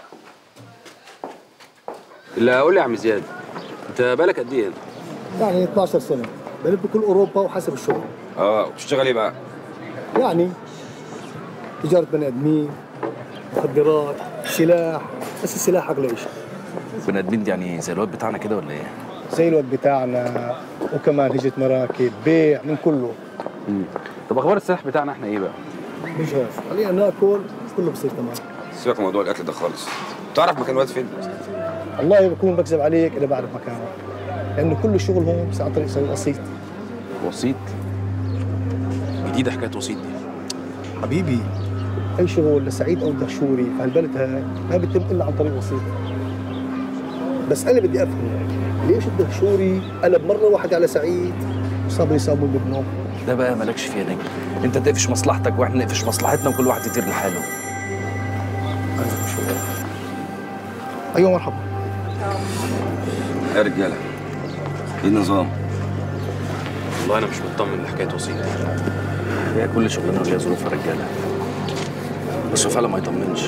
لا قول لي يا عم زياد انت بالك قد ايه هنا؟ يعني 12 سنه بلف بكل اوروبا وحسب الشغل اه بتشتغل ايه بقى؟ يعني تجاره بني ادمين مخدرات سلاح بس السلاح اغلى شيء بني ادمين دي يعني زي الواد بتاعنا كده ولا ايه؟ زي الوقت بتاعنا وكمان هجة مراكب بيع من كله مم. طب اخبار السلاح بتاعنا احنا ايه بقى؟ بجهز خلينا ناكل كله بصير تمام سيبك من موضوع الاكل ده خالص تعرف مكان الواد فين؟ والله بكون بكذب عليك اذا بعرف مكانه لانه كل الشغل هون بس عن طريق سوي وسيط وسيط جديده حكايه وسيط دي حبيبي اي شغل لسعيد او الدهشوري في هالبلد هاي ما بيتم الا عن طريق وسيط بس انا بدي افهم ليش الدهشوري قلب مره واحده على سعيد وصاب يصابوا بابنه ده بقى مالكش فيها نجم انت تقفش مصلحتك واحنا نقفش مصلحتنا وكل واحد يطير لحاله ايوه مرحبا يا رجاله ايه النظام؟ والله انا مش مطمن لحكايه وسيط هي كل شغلانه وليها ظروفها رجاله بس هو فعلا ما يطمنش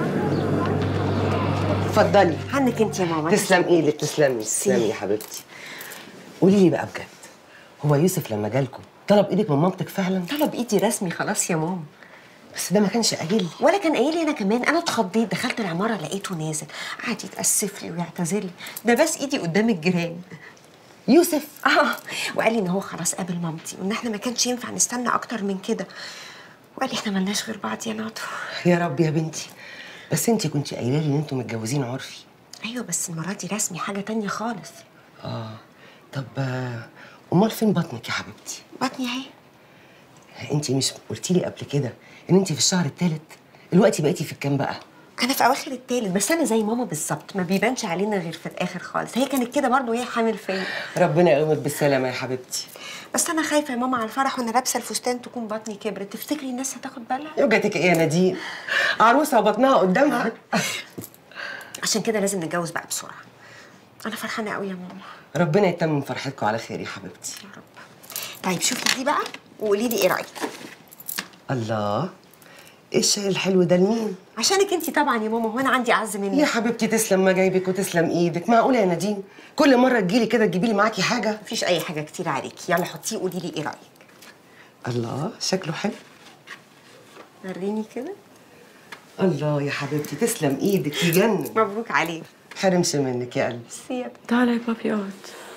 اتفضلي عنك انت يا ماما تسلم ايدك تسلمي تسلمي يا حبيبتي قولي لي بقى بجد هو يوسف لما جالكم طلب ايدك من مامتك فعلا طلب ايدي رسمي خلاص يا ماما بس ده ما كانش قايل لي ولا كان قايل لي انا كمان انا اتخضيت دخلت العماره لقيته نازل قعد يتاسف لي ويعتذر لي ده بس ايدي قدام الجيران يوسف اه وقال لي ان هو خلاص قابل مامتي وان احنا ما كانش ينفع نستنى اكتر من كده وقال لي احنا ملناش غير بعض يا ناطو يا رب يا بنتي بس انت كنت قايله لي ان انتوا متجوزين عرفي ايوه بس المره دي رسمي حاجه تانية خالص اه طب آه، امال فين بطنك يا حبيبتي بطني اهي انت مش قلتي لي قبل كده ان انت في الشهر الثالث دلوقتي بقيتي في الكام بقى انا في اواخر التالت بس انا زي ماما بالظبط ما بيبانش علينا غير في الاخر خالص هي كانت كده برضه وهي حامل فيا ربنا يقومك بالسلامه يا حبيبتي بس انا خايفه يا ماما على الفرح وانا لابسه الفستان تكون بطني كبرت تفتكري الناس هتاخد بالها يوجتك ايه يا نادين عروسه وبطنها قدامها عشان كده لازم نتجوز بقى بسرعه انا فرحانه قوي يا ماما ربنا يتمم فرحتكم على خير يا حبيبتي طيب شوفي دي بقى وقولي لي ايه رايك الله ايه الشاي الحلو ده لمين عشانك انت طبعا يا ماما وانا عندي اعز منك يا حبيبتي تسلم ما جايبك وتسلم ايدك معقوله يا نادين كل مره تجيلي كده تجيبي لي معاكي حاجه مفيش اي حاجه كتير عليكي يلا حطيه قولي لي ايه رايك الله شكله حلو وريني كده الله يا حبيبتي تسلم ايدك يجنن مبروك عليك حرمش منك يا قلبي سيب تعالى يا بابي اقعد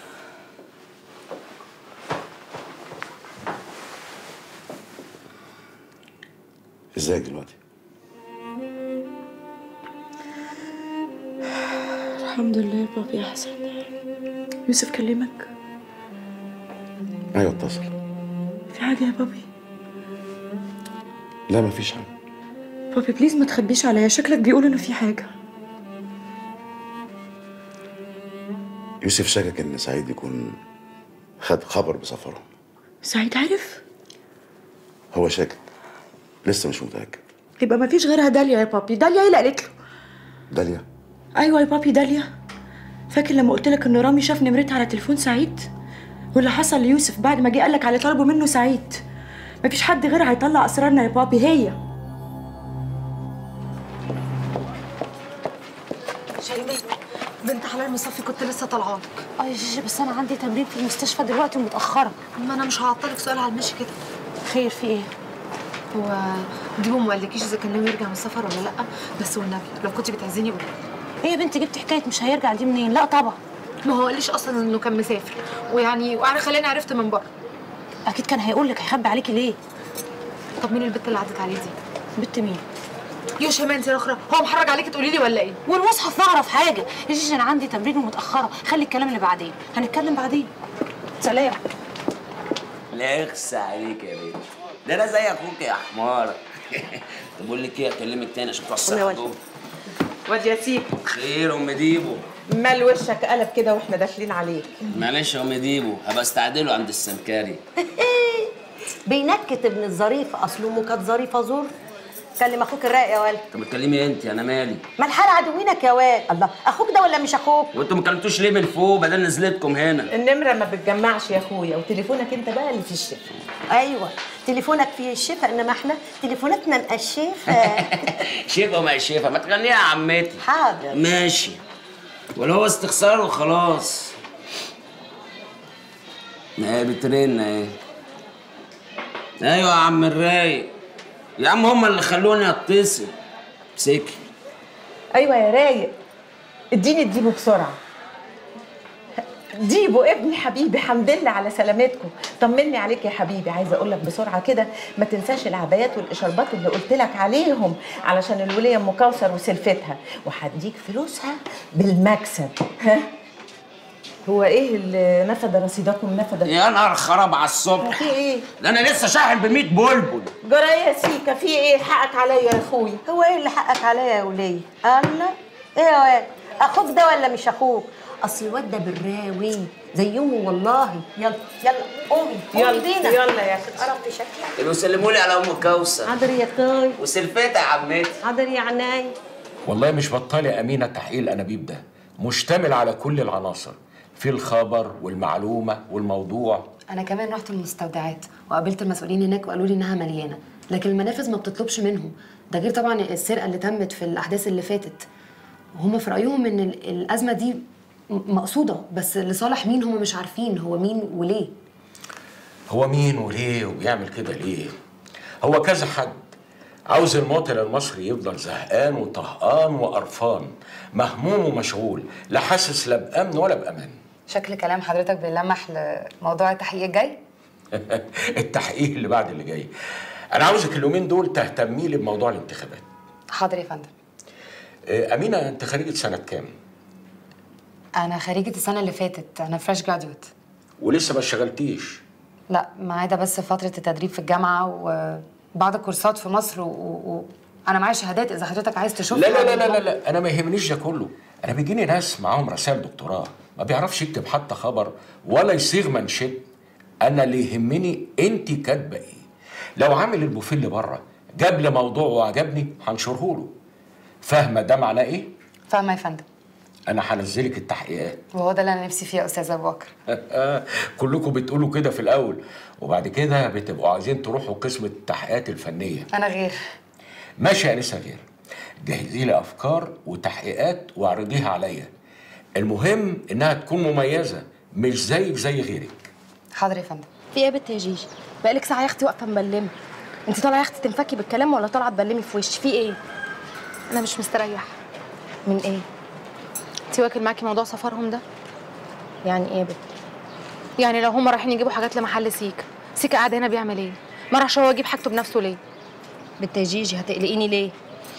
ازيك دلوقتي؟ الحمد لله يا بابي احسن يوسف كلمك ايوه اتصل في حاجه يا بابي لا مفيش حاجه بابي بليز ما تخبيش عليا شكلك بيقول انه في حاجه يوسف شكك ان سعيد يكون خد خبر بسفره سعيد عارف هو شاكك لسه مش متاكد يبقى ما فيش غيرها داليا يا بابي داليا هي اللي قالت له داليا ايوه يا بابي داليا فاكر لما قلت لك ان رامي شاف نمرتها على تليفون سعيد واللي حصل ليوسف بعد ما جه قال لك على طلبه منه سعيد مفيش حد غيرها هيطلع اسرارنا يا بابي هي شيماء بنت حلال مصفي كنت لسه طالعه اه يا جيجي بس انا عندي تمرين في المستشفى دلوقتي ومتاخره ما انا مش هعطلك سؤال على المشي كده خير في ايه هو ديبو ما قالكيش اذا كان ناوي يرجع من السفر ولا لا بس والنبي لو كنت بتعزيني قولي ايه يا بنتي جبت حكايه مش هيرجع دي منين لا طبعا ما هو قاليش اصلا انه كان مسافر ويعني وانا خلاني عرفت من بره اكيد كان هيقول لك هيخبي عليكي ليه طب مين البت اللي عدت عليه دي بنت مين يا شيماء انت الاخرى هو محرج عليكي تقولي لي ولا ايه والمصحف نعرف حاجه يا جيجي انا عندي تمرين ومتاخره خلي الكلام اللي بعدين هنتكلم بعدين سلام لا يخسى عليك يا بنت ده انا زي اخوك يا حمار طب بقول لك ايه اكلمك تاني عشان توسع جوه واد يا سيكو خير ام ديبو مال وشك قلب كده واحنا داخلين عليك معلش يا ام ديبو هبقى استعدله عند السمكري بينكت ابن الظريف اصله امه كانت ظريفه زور كلم اخوك الرايق يا ولد طب اتكلمي انت انا مالي ما الحال عدوينك يا واد الله اخوك ده ولا مش اخوك وانتوا ما كلمتوش ليه من فوق بدل نزلتكم هنا النمره ما بتجمعش يا اخويا وتليفونك انت بقى اللي في الشفا ايوه تليفونك فيه الشفا انما احنا تليفوناتنا مقشفه شيفه وما شيفه ما تغنيها يا عمتي حاضر ماشي ولا هو استخسار وخلاص ما هي بترن ايه ايوه يا عم الرايق يا عم هما اللي خلوني اتصل سكي ايوه يا رايق اديني ديبو بسرعه ديبو ابن حبيبي حمد لله على سلامتكم طمني عليك يا حبيبي عايزه اقول لك بسرعه كده ما تنساش العبايات والاشاربات اللي قلت لك عليهم علشان الوليه ام كوثر وسلفتها وهديك فلوسها بالمكسب ها هو ايه اللي نفد رصيدكم نفد يا نهار خراب على الصبح في ايه ده انا لسه شاحن ب 100 بلبل جرى يا سيكا في ايه حقك عليا يا اخويا هو ايه اللي حقك عليا يا وليه الله ايه يا واد اخوك ده ولا مش اخوك اصل الواد ده براوي زي امه والله يلا يلا قومي قومي يلا، بينا يلا يا اختي قربت شكلك يبقوا سلموا لي على ام كوثر حاضر يا اخوي وسلفتها يا عمتي حاضر يا عناي والله مش بطال يا أمينة تحقيق الأنابيب ده مشتمل على كل العناصر في الخبر والمعلومة والموضوع انا كمان رحت المستودعات وقابلت المسؤولين هناك وقالوا لي انها مليانه لكن المنافذ ما بتطلبش منهم ده غير طبعا السرقه اللي تمت في الاحداث اللي فاتت وهم في رايهم ان ال- الازمه دي م- مقصوده بس لصالح مين هم مش عارفين هو مين وليه هو مين وليه وبيعمل كده ليه هو كذا حد عاوز المواطن المصري يفضل زهقان وطهقان وقرفان مهموم ومشغول لا حاسس لا بأمن ولا بأمان شكل كلام حضرتك بيلمح لموضوع التحقيق الجاي التحقيق اللي بعد اللي جاي انا عاوزك اليومين دول تهتمي لي بموضوع الانتخابات حاضر يا فندم آه، امينه انت خريجه سنه كام انا خريجة السنة اللي فاتت انا فريش جراديويت ولسه ما اشتغلتيش لا ما عدا بس فترة التدريب في الجامعة وبعض الكورسات في مصر و... و... انا معايا شهادات اذا حضرتك عايز تشوف لا لا لا لا لا, لا. انا ما يهمنيش ده كله انا بيجيني ناس معاهم رسائل دكتوراه ما بيعرفش يكتب حتى خبر ولا يصيغ منشد انا اللي يهمني انت كاتبه ايه لو عامل البوفيه اللي بره جاب لي موضوع وعجبني هنشره له فاهمه ده معناه ايه فاهمة يا فندم انا هنزلك التحقيقات وهو ده اللي انا نفسي فيه يا استاذ ابو بكر كلكم بتقولوا كده في الاول وبعد كده بتبقوا عايزين تروحوا قسم التحقيقات الفنيه انا غير ماشي يا انسه غير جهزي لي افكار وتحقيقات واعرضيها عليا المهم انها تكون مميزه مش زيك زي غيرك حاضر يا فندم في ايه يا بنت يا جيجي بقالك ساعه يا اختي واقفه مبلمه انت طالعه يا اختي تنفكي بالكلام ولا طالعه تبلمي في وشي في ايه انا مش مستريح من ايه انت واكل معاكي موضوع سفرهم ده يعني ايه يا بنت يعني لو هم رايحين يجيبوا حاجات لمحل سيكا سيكا قاعد هنا بيعمل ايه ما راحش هو يجيب حاجته بنفسه ليه بنت يا جيجي هتقلقيني ليه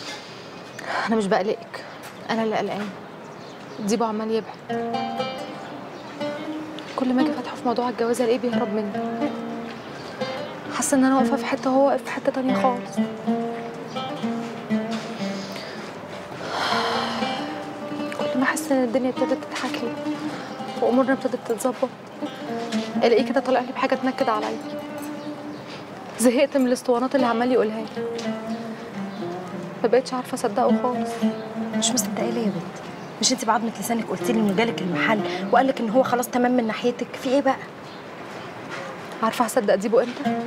انا مش بقلقك انا اللي قلقان ديبو عمال يبعد كل ما اجي فاتحه في موضوع الجواز الاقيه بيهرب مني حاسه ان انا واقفه في حته وهو واقف في حته تانية خالص كل ما احس ان الدنيا ابتدت تضحك لي وامورنا ابتدت تتظبط الاقيه كده طالع لي بحاجه تنكد عليا زهقت من الاسطوانات اللي عمال يقولها لي ما بقتش عارفه اصدقه خالص مش مصدقه ليه يا بنت مش انت بعضمه لسانك قلت لي انه جالك المحل وقال لك ان هو خلاص تمام من ناحيتك في ايه بقى عارفه هصدق ديبو امتى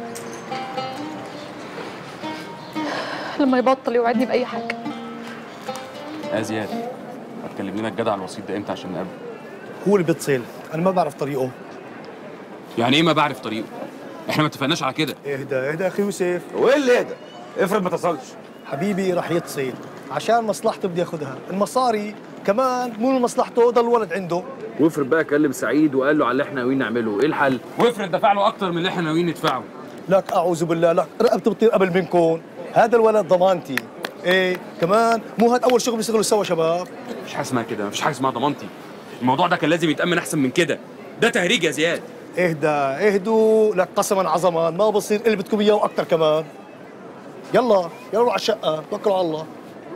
لما يبطل يوعدني باي حاجه يا زياد هتكلم لنا الجدع الوسيط ده امتى عشان نقابله هو اللي بيتصل انا ما بعرف طريقه يعني ايه ما بعرف طريقه احنا ما اتفقناش على كده اهدى اهدى يا اخي يوسف وايه اللي اهدى افرض ما اتصلش حبيبي راح يتصل عشان مصلحته بدي ياخذها المصاري كمان مو من مصلحته ضل الولد عنده وافرض بقى كلم سعيد وقال له على اللي احنا ناويين نعمله ايه الحل وافرض دفع له اكتر من اللي احنا ناويين ندفعه لك اعوذ بالله لك رقبتي بتطير قبل منكم هذا الولد ضمانتي ايه كمان مو هذا اول شغل بيشتغلوا سوا شباب مفيش حاجه اسمها كده مفيش حاجه اسمها ضمانتي الموضوع ده كان لازم يتامن احسن من كده ده تهريج يا زياد اهدى اهدوا لك قسما عظما ما بصير اللي بدكم اياه واكثر كمان يلا يلا روح على الشقه توكلوا على الله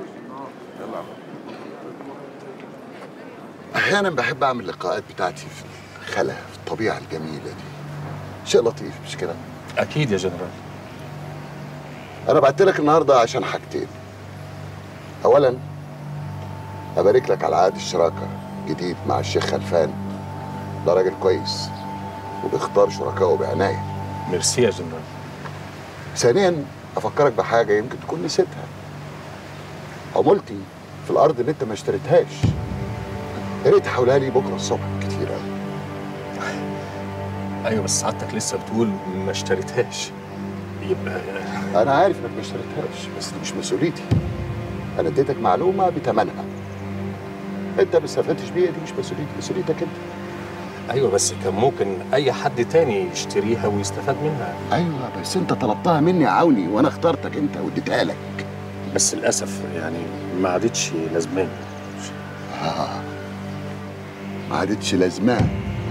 احيانا بحب اعمل اللقاءات بتاعتي في الخلا في الطبيعه الجميله دي شيء لطيف مش كده اكيد يا جنرال انا بعت لك النهارده عشان حاجتين اولا ابارك لك على عقد الشراكه جديد مع الشيخ خلفان ده راجل كويس وبيختار شركائه بعنايه ميرسي يا جنرال ثانيا افكرك بحاجه يمكن تكون نسيتها عمولتي في الارض اللي انت ما اشتريتهاش يا ريت تحولها لي بكره الصبح كتير قوي ايوه بس سعادتك لسه بتقول ما اشتريتهاش يبقى انا عارف انك ما اشتريتهاش بس دي مش مسؤوليتي انا اديتك معلومه بثمنها انت ما استفدتش بيها دي مش مسؤوليتي مسؤوليتك انت ايوه بس كان ممكن اي حد تاني يشتريها ويستفاد منها ايوه بس انت طلبتها مني يا عوني وانا اخترتك انت واديتها لك بس للاسف يعني ما عادتش لازماني آه. ما عادتش لازماه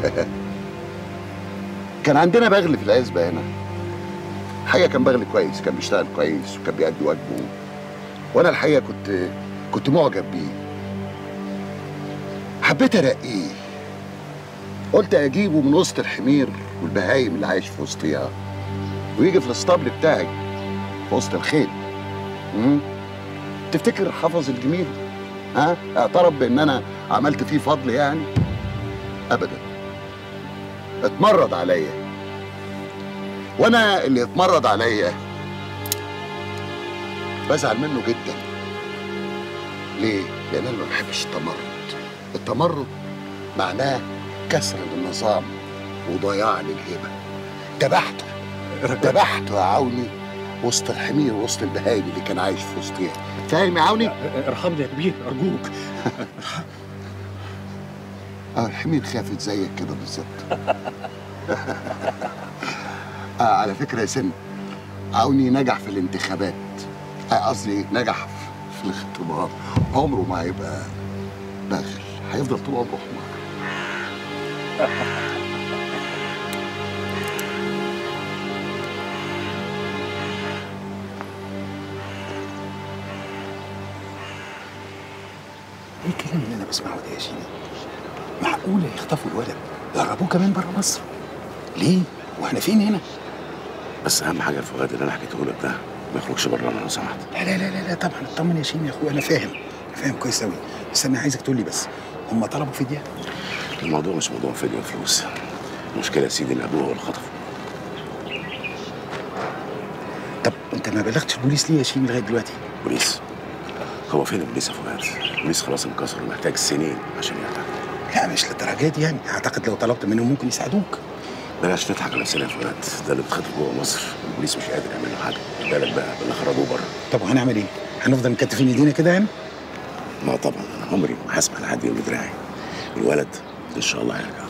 كان عندنا بغل في العزبه هنا حاجه كان بغل كويس كان بيشتغل كويس وكان بيأدي واجبه وانا الحقيقه كنت كنت معجب بيه حبيت ارقيه قلت اجيبه من وسط الحمير والبهايم اللي عايش في وسطيها ويجي في الاسطبل بتاعي في وسط الخيل مم؟ تفتكر حفظ الجميل ها اعترف بان انا عملت فيه فضل يعني ابدا اتمرد عليا وانا اللي اتمرد عليا بزعل منه جدا ليه لان انا ما بحبش التمرد التمرد معناه كسر للنظام وضياع للهبه ذبحته ذبحته يا عوني وسط الحمير وسط البهايم اللي كان عايش في وسطها فاهم يا عوني ارحمني يا كبير ارجوك اه الحمير خافت زيك كده بالظبط آه على فكره يا سن عوني نجح في الانتخابات آه، قصدي نجح في- في الاختبار عمره ما هيبقى باغل هيفضل طول عمره حمار ايه الكلام اللي انا بسمعه ده يا شيرين معقوله يخطفوا الولد يهربوه كمان بره مصر ليه واحنا فين هنا بس اهم حاجه يا فؤاد اللي انا حكيته لك ده ما يخرجش برانا لو سمحت لا لا لا لا, لا طبعا اطمن يا شيرين يا اخويا انا فاهم انا فاهم كويس قوي بس انا عايزك تقول لي بس هم طلبوا فديه الموضوع مش موضوع فدية وفلوس المشكله يا سيدي ان ابوه هو اللي خطفه طب انت ما بلغتش البوليس ليه يا شيرين لغايه دلوقتي بوليس هو فين البوليس يا فؤاد البوليس خلاص انكسر ومحتاج سنين عشان يعتقد لا مش للدرجه دي يعني اعتقد لو طلبت منهم ممكن يساعدوك بلاش نضحك على نفسنا يا فؤاد ده اللي بيتخطف جوه مصر البوليس مش قادر يعمل له حاجه ما بالك بقى باللي خرجوه بره طب وهنعمل ايه هنفضل مكتفين ايدينا كده يعني لا طبعا انا عمري ما هسمح لحد يقول دراعي الولد ان شاء الله هيرجع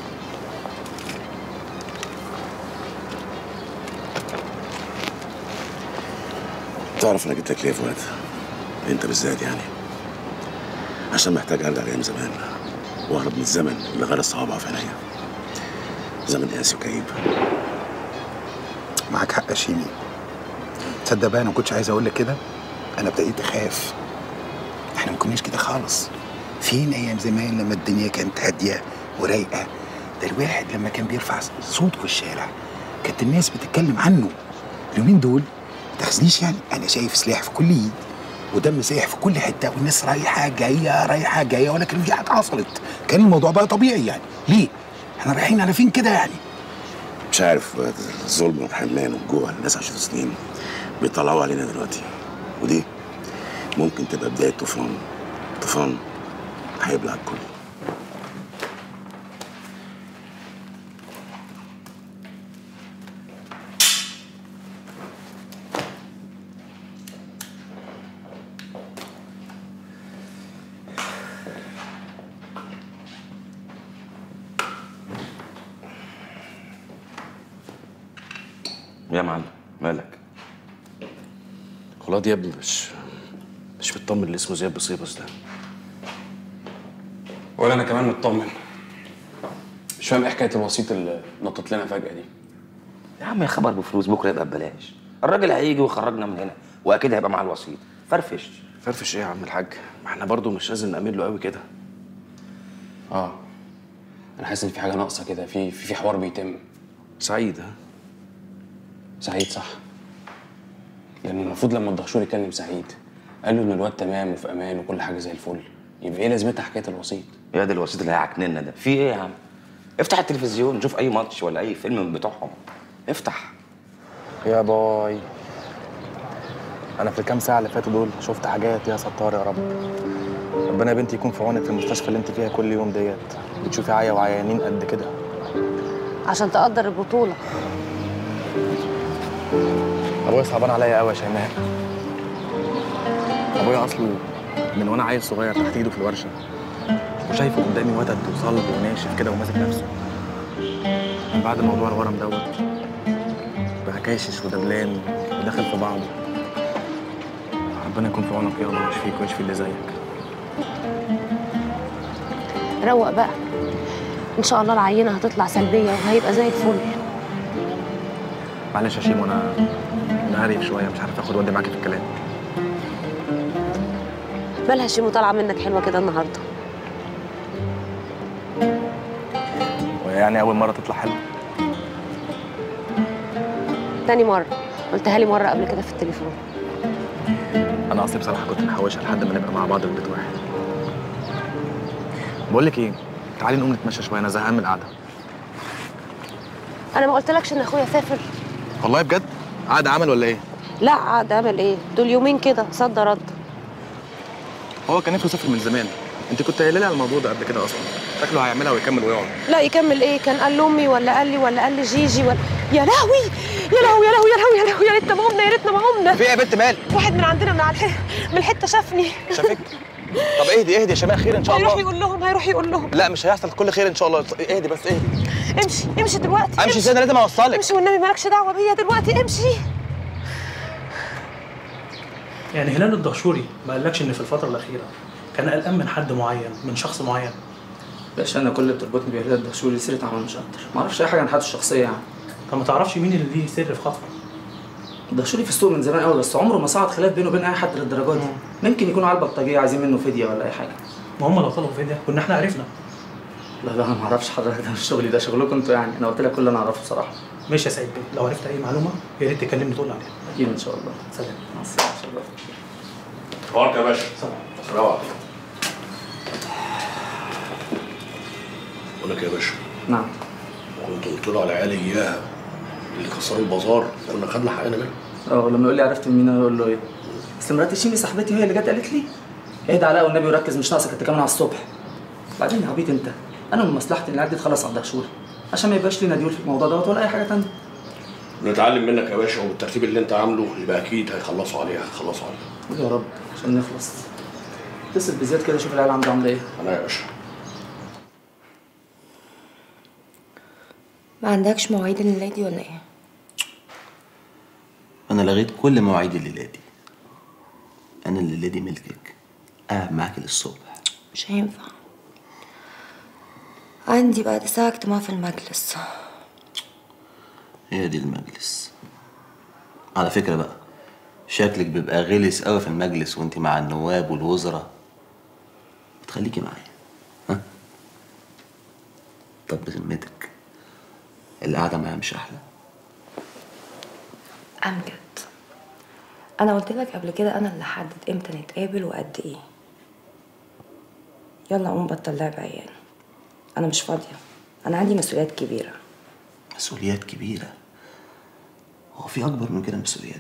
تعرف انا جبت لك ليه يا فؤاد انت بالذات يعني عشان محتاج ارجع لايام زمان واهرب من الزمن اللي غرس صوابعه في عينيا زمن قاسي وكئيب معاك حق يا شيمي تصدق بقى انا ما كنتش عايز اقول لك كده انا ابتديت اخاف احنا ما كناش كده خالص فين ايام زمان لما الدنيا كانت هاديه ورايقه ده الواحد لما كان بيرفع صوته في الشارع كانت الناس بتتكلم عنه اليومين دول ما تاخذنيش يعني انا شايف سلاح في كل ايد ودم سايح في كل حته والناس رايحه جايه رايحه جايه ولا كان في حاجه حصلت كان الموضوع بقى طبيعي يعني ليه احنا رايحين على فين كده يعني مش عارف فؤاد، الظلم والحرمان والجوع اللي الناس عاشته سنين بيطلعوا علينا دلوقتي ودي ممكن تبقى بدايه طوفان طوفان هيبلع الكل يا معلم مالك خلاص يا ابني مش مش مطمن اللي اسمه زياد بصيبس ده ولا انا كمان مطمن مش فاهم ايه حكايه الوسيط اللي نطت لنا فجاه دي يا عم يا خبر بفلوس بكره يبقى ببلاش الراجل هيجي ويخرجنا من هنا واكيد هيبقى مع الوسيط فرفش فرفش ايه يا عم الحاج ما احنا برضه مش لازم نأمن له قوي كده اه انا حاسس ان في حاجه ناقصه كده في في في حوار بيتم سعيد ها سعيد صح لان المفروض لما الدهشور يكلم سعيد قال له ان الواد تمام وفي امان وكل حاجه زي الفل يبقى ايه لازمتها حكايه الوسيط يا دي الوسيط اللي هيعكننا ده في ايه يا عم افتح التلفزيون شوف اي ماتش ولا اي فيلم من بتوعهم افتح يا باي انا في الكام ساعه اللي فاتوا دول شفت حاجات يا ستار يا رب ربنا يا بنتي يكون في عونك في المستشفى اللي انت فيها كل يوم ديت بتشوفي عيا وعيانين قد كده عشان تقدر البطولة ابويا صعبان عليا قوي يا شيماء ابويا اصله من وانا عيل صغير تحت ايده في الورشه وشايفه قدامي وتد وصلب وناشف كده وماسك نفسه من بعد موضوع الورم دوت بقى كاشش ودبلان وداخل في بعضه ربنا يكون في عونك يابا ويشفيك ويشفي اللي زيك روق بقى ان شاء الله العينة هتطلع سلبية وهيبقى زي الفل معلش يا شيمو انا مقرف شويه مش عارف اخد ودي معاكي في الكلام مالها شيمو طالعة منك حلوة كده النهاردة ويعني اول مره تطلع حلو تاني مرة قلتها لي مرة قبل كده في التليفون انا اصلي بصراحه كنت محوشها لحد ما نبقى مع بعض في بيت واحد بقول لك ايه تعالي نقوم نتمشى شويه انا زهقان من القعده انا ما قلتلكش ان اخويا سافر والله بجد قعده عمل ولا ايه لا عاد عمل ايه دول يومين كده صد رد هو كان نفسه يسافر من زمان انت كنت قايله لي على الموضوع ده قبل كده اصلا شكله هيعملها ويكمل ويقعد لا يكمل ايه كان قال لامي ولا قال لي ولا قال لي جيجي ولا يا لهوي يا لهوي يا لهوي يا لهوي يا لهوي يا ريتنا ما قمنا يا ريتنا ما قمنا في ايه يا بنت مال واحد من عندنا من على الح... من الحته شافني شافك طب اهدي اهدي يا شيماء خير ان شاء هيروح الله يقول لهم هيروح يقول لهم لا مش هيحصل كل خير ان شاء الله اهدي بس اهدي امشي امشي دلوقتي امشي ازاي انا لازم اوصلك امشي والنبي مالكش دعوه بيا دلوقتي امشي يعني هلال الدهشوري ما قالكش ان في الفتره الاخيره كان قلقان من حد معين من شخص معين باشا انا كل اللي بتربطني بهلال الدهشوري سيره عمل مش اكتر ما اعرفش اي حاجه عن حياته الشخصيه يعني طب ما تعرفش مين اللي ليه سر في خطفه الدهشوري في السوق من زمان قوي بس عمره ما صعد خلاف بينه وبين اي حد للدرجه دي ممكن يكونوا على البلطجيه عايزين منه فديه ولا اي حاجه ما هم لو طلبوا فديه كنا احنا عرفنا لا لا انا ما اعرفش حضرتك ده مش شغلي ده شغلكم انتوا يعني انا قلت لك كل اللي انا اعرفه بصراحه ماشي يا سعيد بيه لو عرفت اي معلومه يا ريت تكلمني تقول لي عليها اكيد ان شاء الله سلام مع السلامه ان شاء الله تبارك يا باشا السلام عليكم بقول لك يا باشا نعم كنت قلت له على عيال اياها اللي كسروا البازار كنا خدنا حقنا منهم اه لما يقول لي عرفت من مين انا اقول له ايه بس مرات شيمي صاحبتي هي اللي جت قالت لي اهدى عليا والنبي وركز مش ناقصك انت كمان على الصبح بعدين يا عبيط انت انا من مصلحتي ان العيال دي تخلص على الدهشوري عشان ما يبقاش لينا ديول في الموضوع دوت ولا اي حاجه تانية نتعلم منك يا باشا وبالترتيب اللي انت عامله يبقى اكيد هيخلصوا عليها هيخلصوا عليها قول يا رب عشان نخلص اتصل بزياد كده شوف العيال عنده عامله ايه انا يا باشا ما عندكش مواعيد الليلة دي ولا ايه؟ انا لغيت كل مواعيد الليله دي انا الليله دي ملكك قاعد معاك للصبح مش هينفع عندي بعد ساعة اجتماع في المجلس هي دي المجلس على فكره بقى شكلك بيبقى غلس قوي في المجلس وانت مع النواب والوزراء بتخليكي معايا ها طب بذمتك القعده معايا مش احلى أمجد أنا قلت لك قبل كده أنا اللي حدد إمتى نتقابل وقد إيه يلا قوم بطل لعب عيال أنا مش فاضية أنا عندي مسؤوليات كبيرة مسؤوليات كبيره هو في اكبر من كده مسؤوليات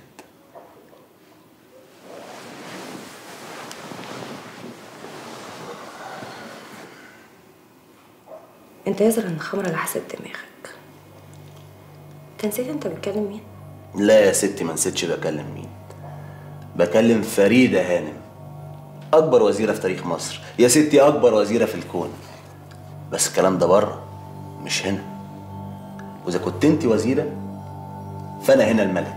أنت يزرع إن خمرة لحست دماغك أنت نسيت أنت بتكلم مين؟ لا يا ستي ما نسيتش بكلم مين بكلم فريدة هانم أكبر وزيرة في تاريخ مصر يا ستي أكبر وزيرة في الكون بس الكلام ده بره مش هنا وإذا كنت أنت وزيرة فأنا هنا الملك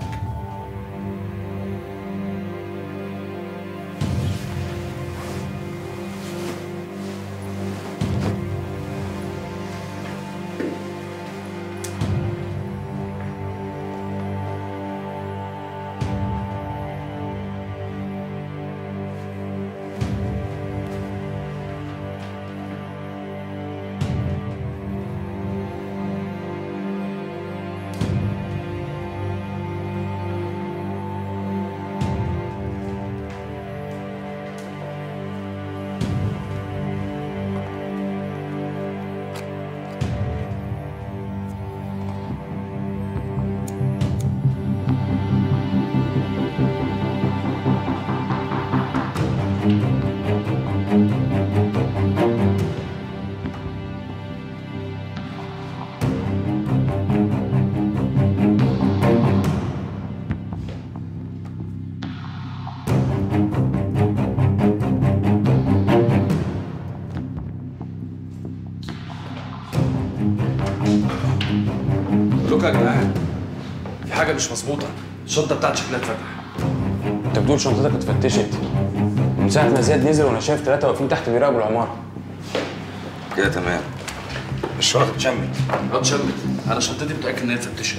لوك يا جدعان في حاجه مش مظبوطه الشنطه بتاعتي شكلها اتفتح انت بتقول شنطتك اتفتشت من ساعه ما زياد نزل وانا شايف ثلاثه واقفين تحت بيراقبوا العماره كده تمام الشنطه اتشمت اه اتشمت انا شنطتي متاكد ان هي اتفتشت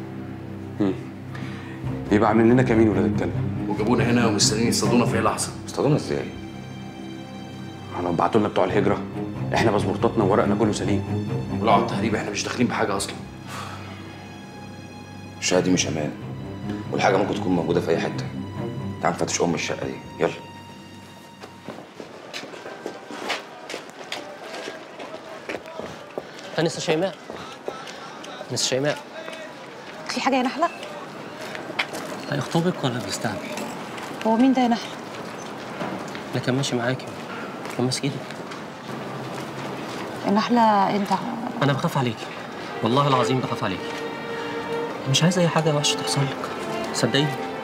يبقى عاملين لنا كمين ولاد الكلب وجابونا هنا ومستنيين يصطادونا في اي لحظه اصطادونا ازاي؟ احنا بعتوا لنا بتوع الهجره احنا باسبورتاتنا وورقنا كله سليم ولو على التهريب احنا مش داخلين بحاجه اصلا الشقه دي مش امان والحاجه ممكن تكون موجوده في اي حته تعال نفتش ام الشقه دي يلا انسه شيماء انسه شيماء في حاجه يا نحله هيخطبك ولا بيستعمل هو مين ده يا نحله اللي كان ماشي معاكي كان ماسك ايدك يا نحله انت انا بخاف عليكي والله العظيم بخاف عليكي مش عايز اي حاجه وحشه تحصل لك صدقيني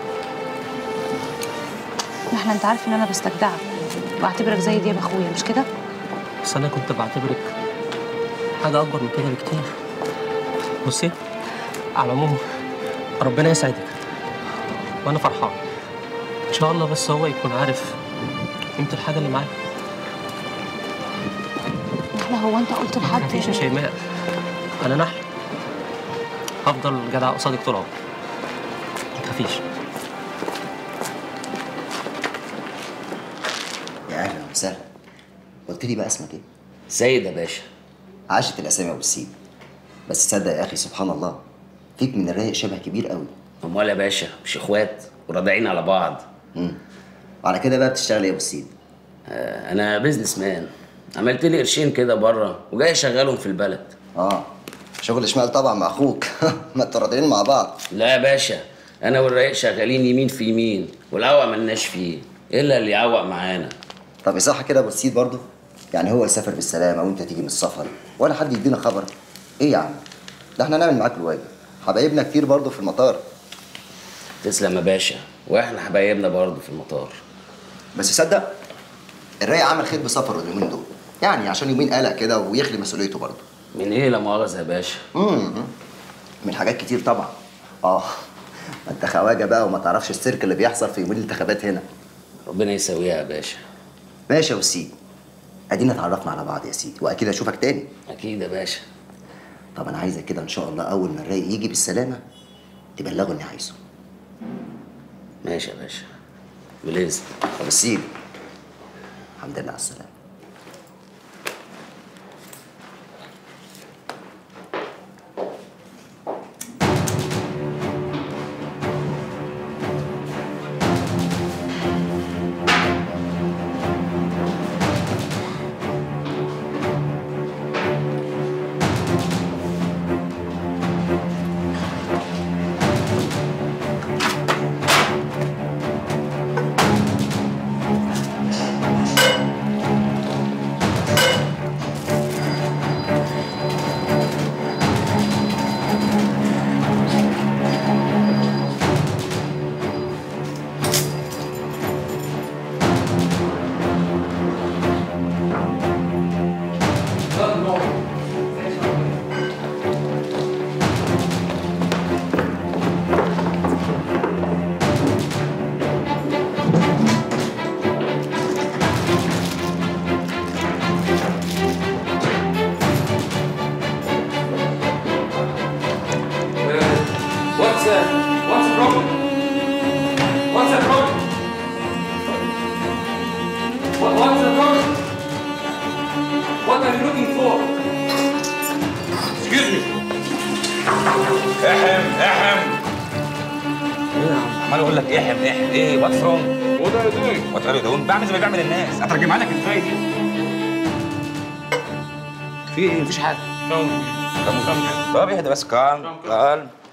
نحله انت عارف ان انا بستجدعك وبعتبرك زي دياب اخويا مش كده بس انا كنت بعتبرك حاجه اكبر من كده بكتير بصي على العموم ربنا يسعدك وانا فرحان ان شاء الله بس هو يكون عارف قيمه الحاجه اللي معاه نحله هو انت قلت لحد مفيش يا شيماء انا نحل هفضل جدع قصادك طول عمري ما تخافيش يا اهلا وسهلا قلت لي بقى اسمك ايه؟ سيد يا باشا عاشت الاسامي ابو السيد بس تصدق يا اخي سبحان الله فيك من الرايق شبه كبير قوي امال يا باشا مش اخوات وراضعين على بعض امم وعلى كده بقى بتشتغل ايه يا ابو السيد؟ آه انا بيزنس مان عملت لي قرشين كده بره وجاي اشغلهم في البلد اه شغل شمال طبعا مع اخوك ما انتوا راضيين مع بعض لا يا باشا انا والرايق شغالين يمين في يمين والعوق ملناش فيه الا اللي يعوق معانا طب صح كده يا ابو السيد برضه؟ يعني هو يسافر بالسلامه وانت تيجي من السفر ولا حد يدينا خبر ايه يا عم؟ ده احنا نعمل معاك الواجب حبايبنا كتير برضه في المطار تسلم يا باشا واحنا حبايبنا برضه في المطار بس صدق الرايق عمل خير بسفره اليومين دول يعني عشان يومين قلق كده ويخلي مسؤوليته برضه من ايه لا مؤاخذه يا باشا امم من حاجات كتير طبعا اه ما انت خواجه بقى وما تعرفش السيرك اللي بيحصل في يومين الانتخابات هنا ربنا يسويها يا باشا ماشي يا وسيد ادينا اتعرفنا على بعض يا سيدي واكيد اشوفك تاني اكيد يا باشا طب انا عايزك كده ان شاء الله اول ما الرايق يجي بالسلامه تبلغه اني عايزه ماشي يا باشا بالاذن طب السيد الحمد لله على السلامه What's the what's the problem? What's the problem? What, what's the problem? What are you looking for? Excuse me. احم احم عمال اقول لك احم احم ايه واتس رونج What are you doing? وات ار يو دوينج بعمل زي ما بيعمل الناس اترجمها لك ازاي دي في ايه مفيش حاجه طب اهدى بس كالم كالم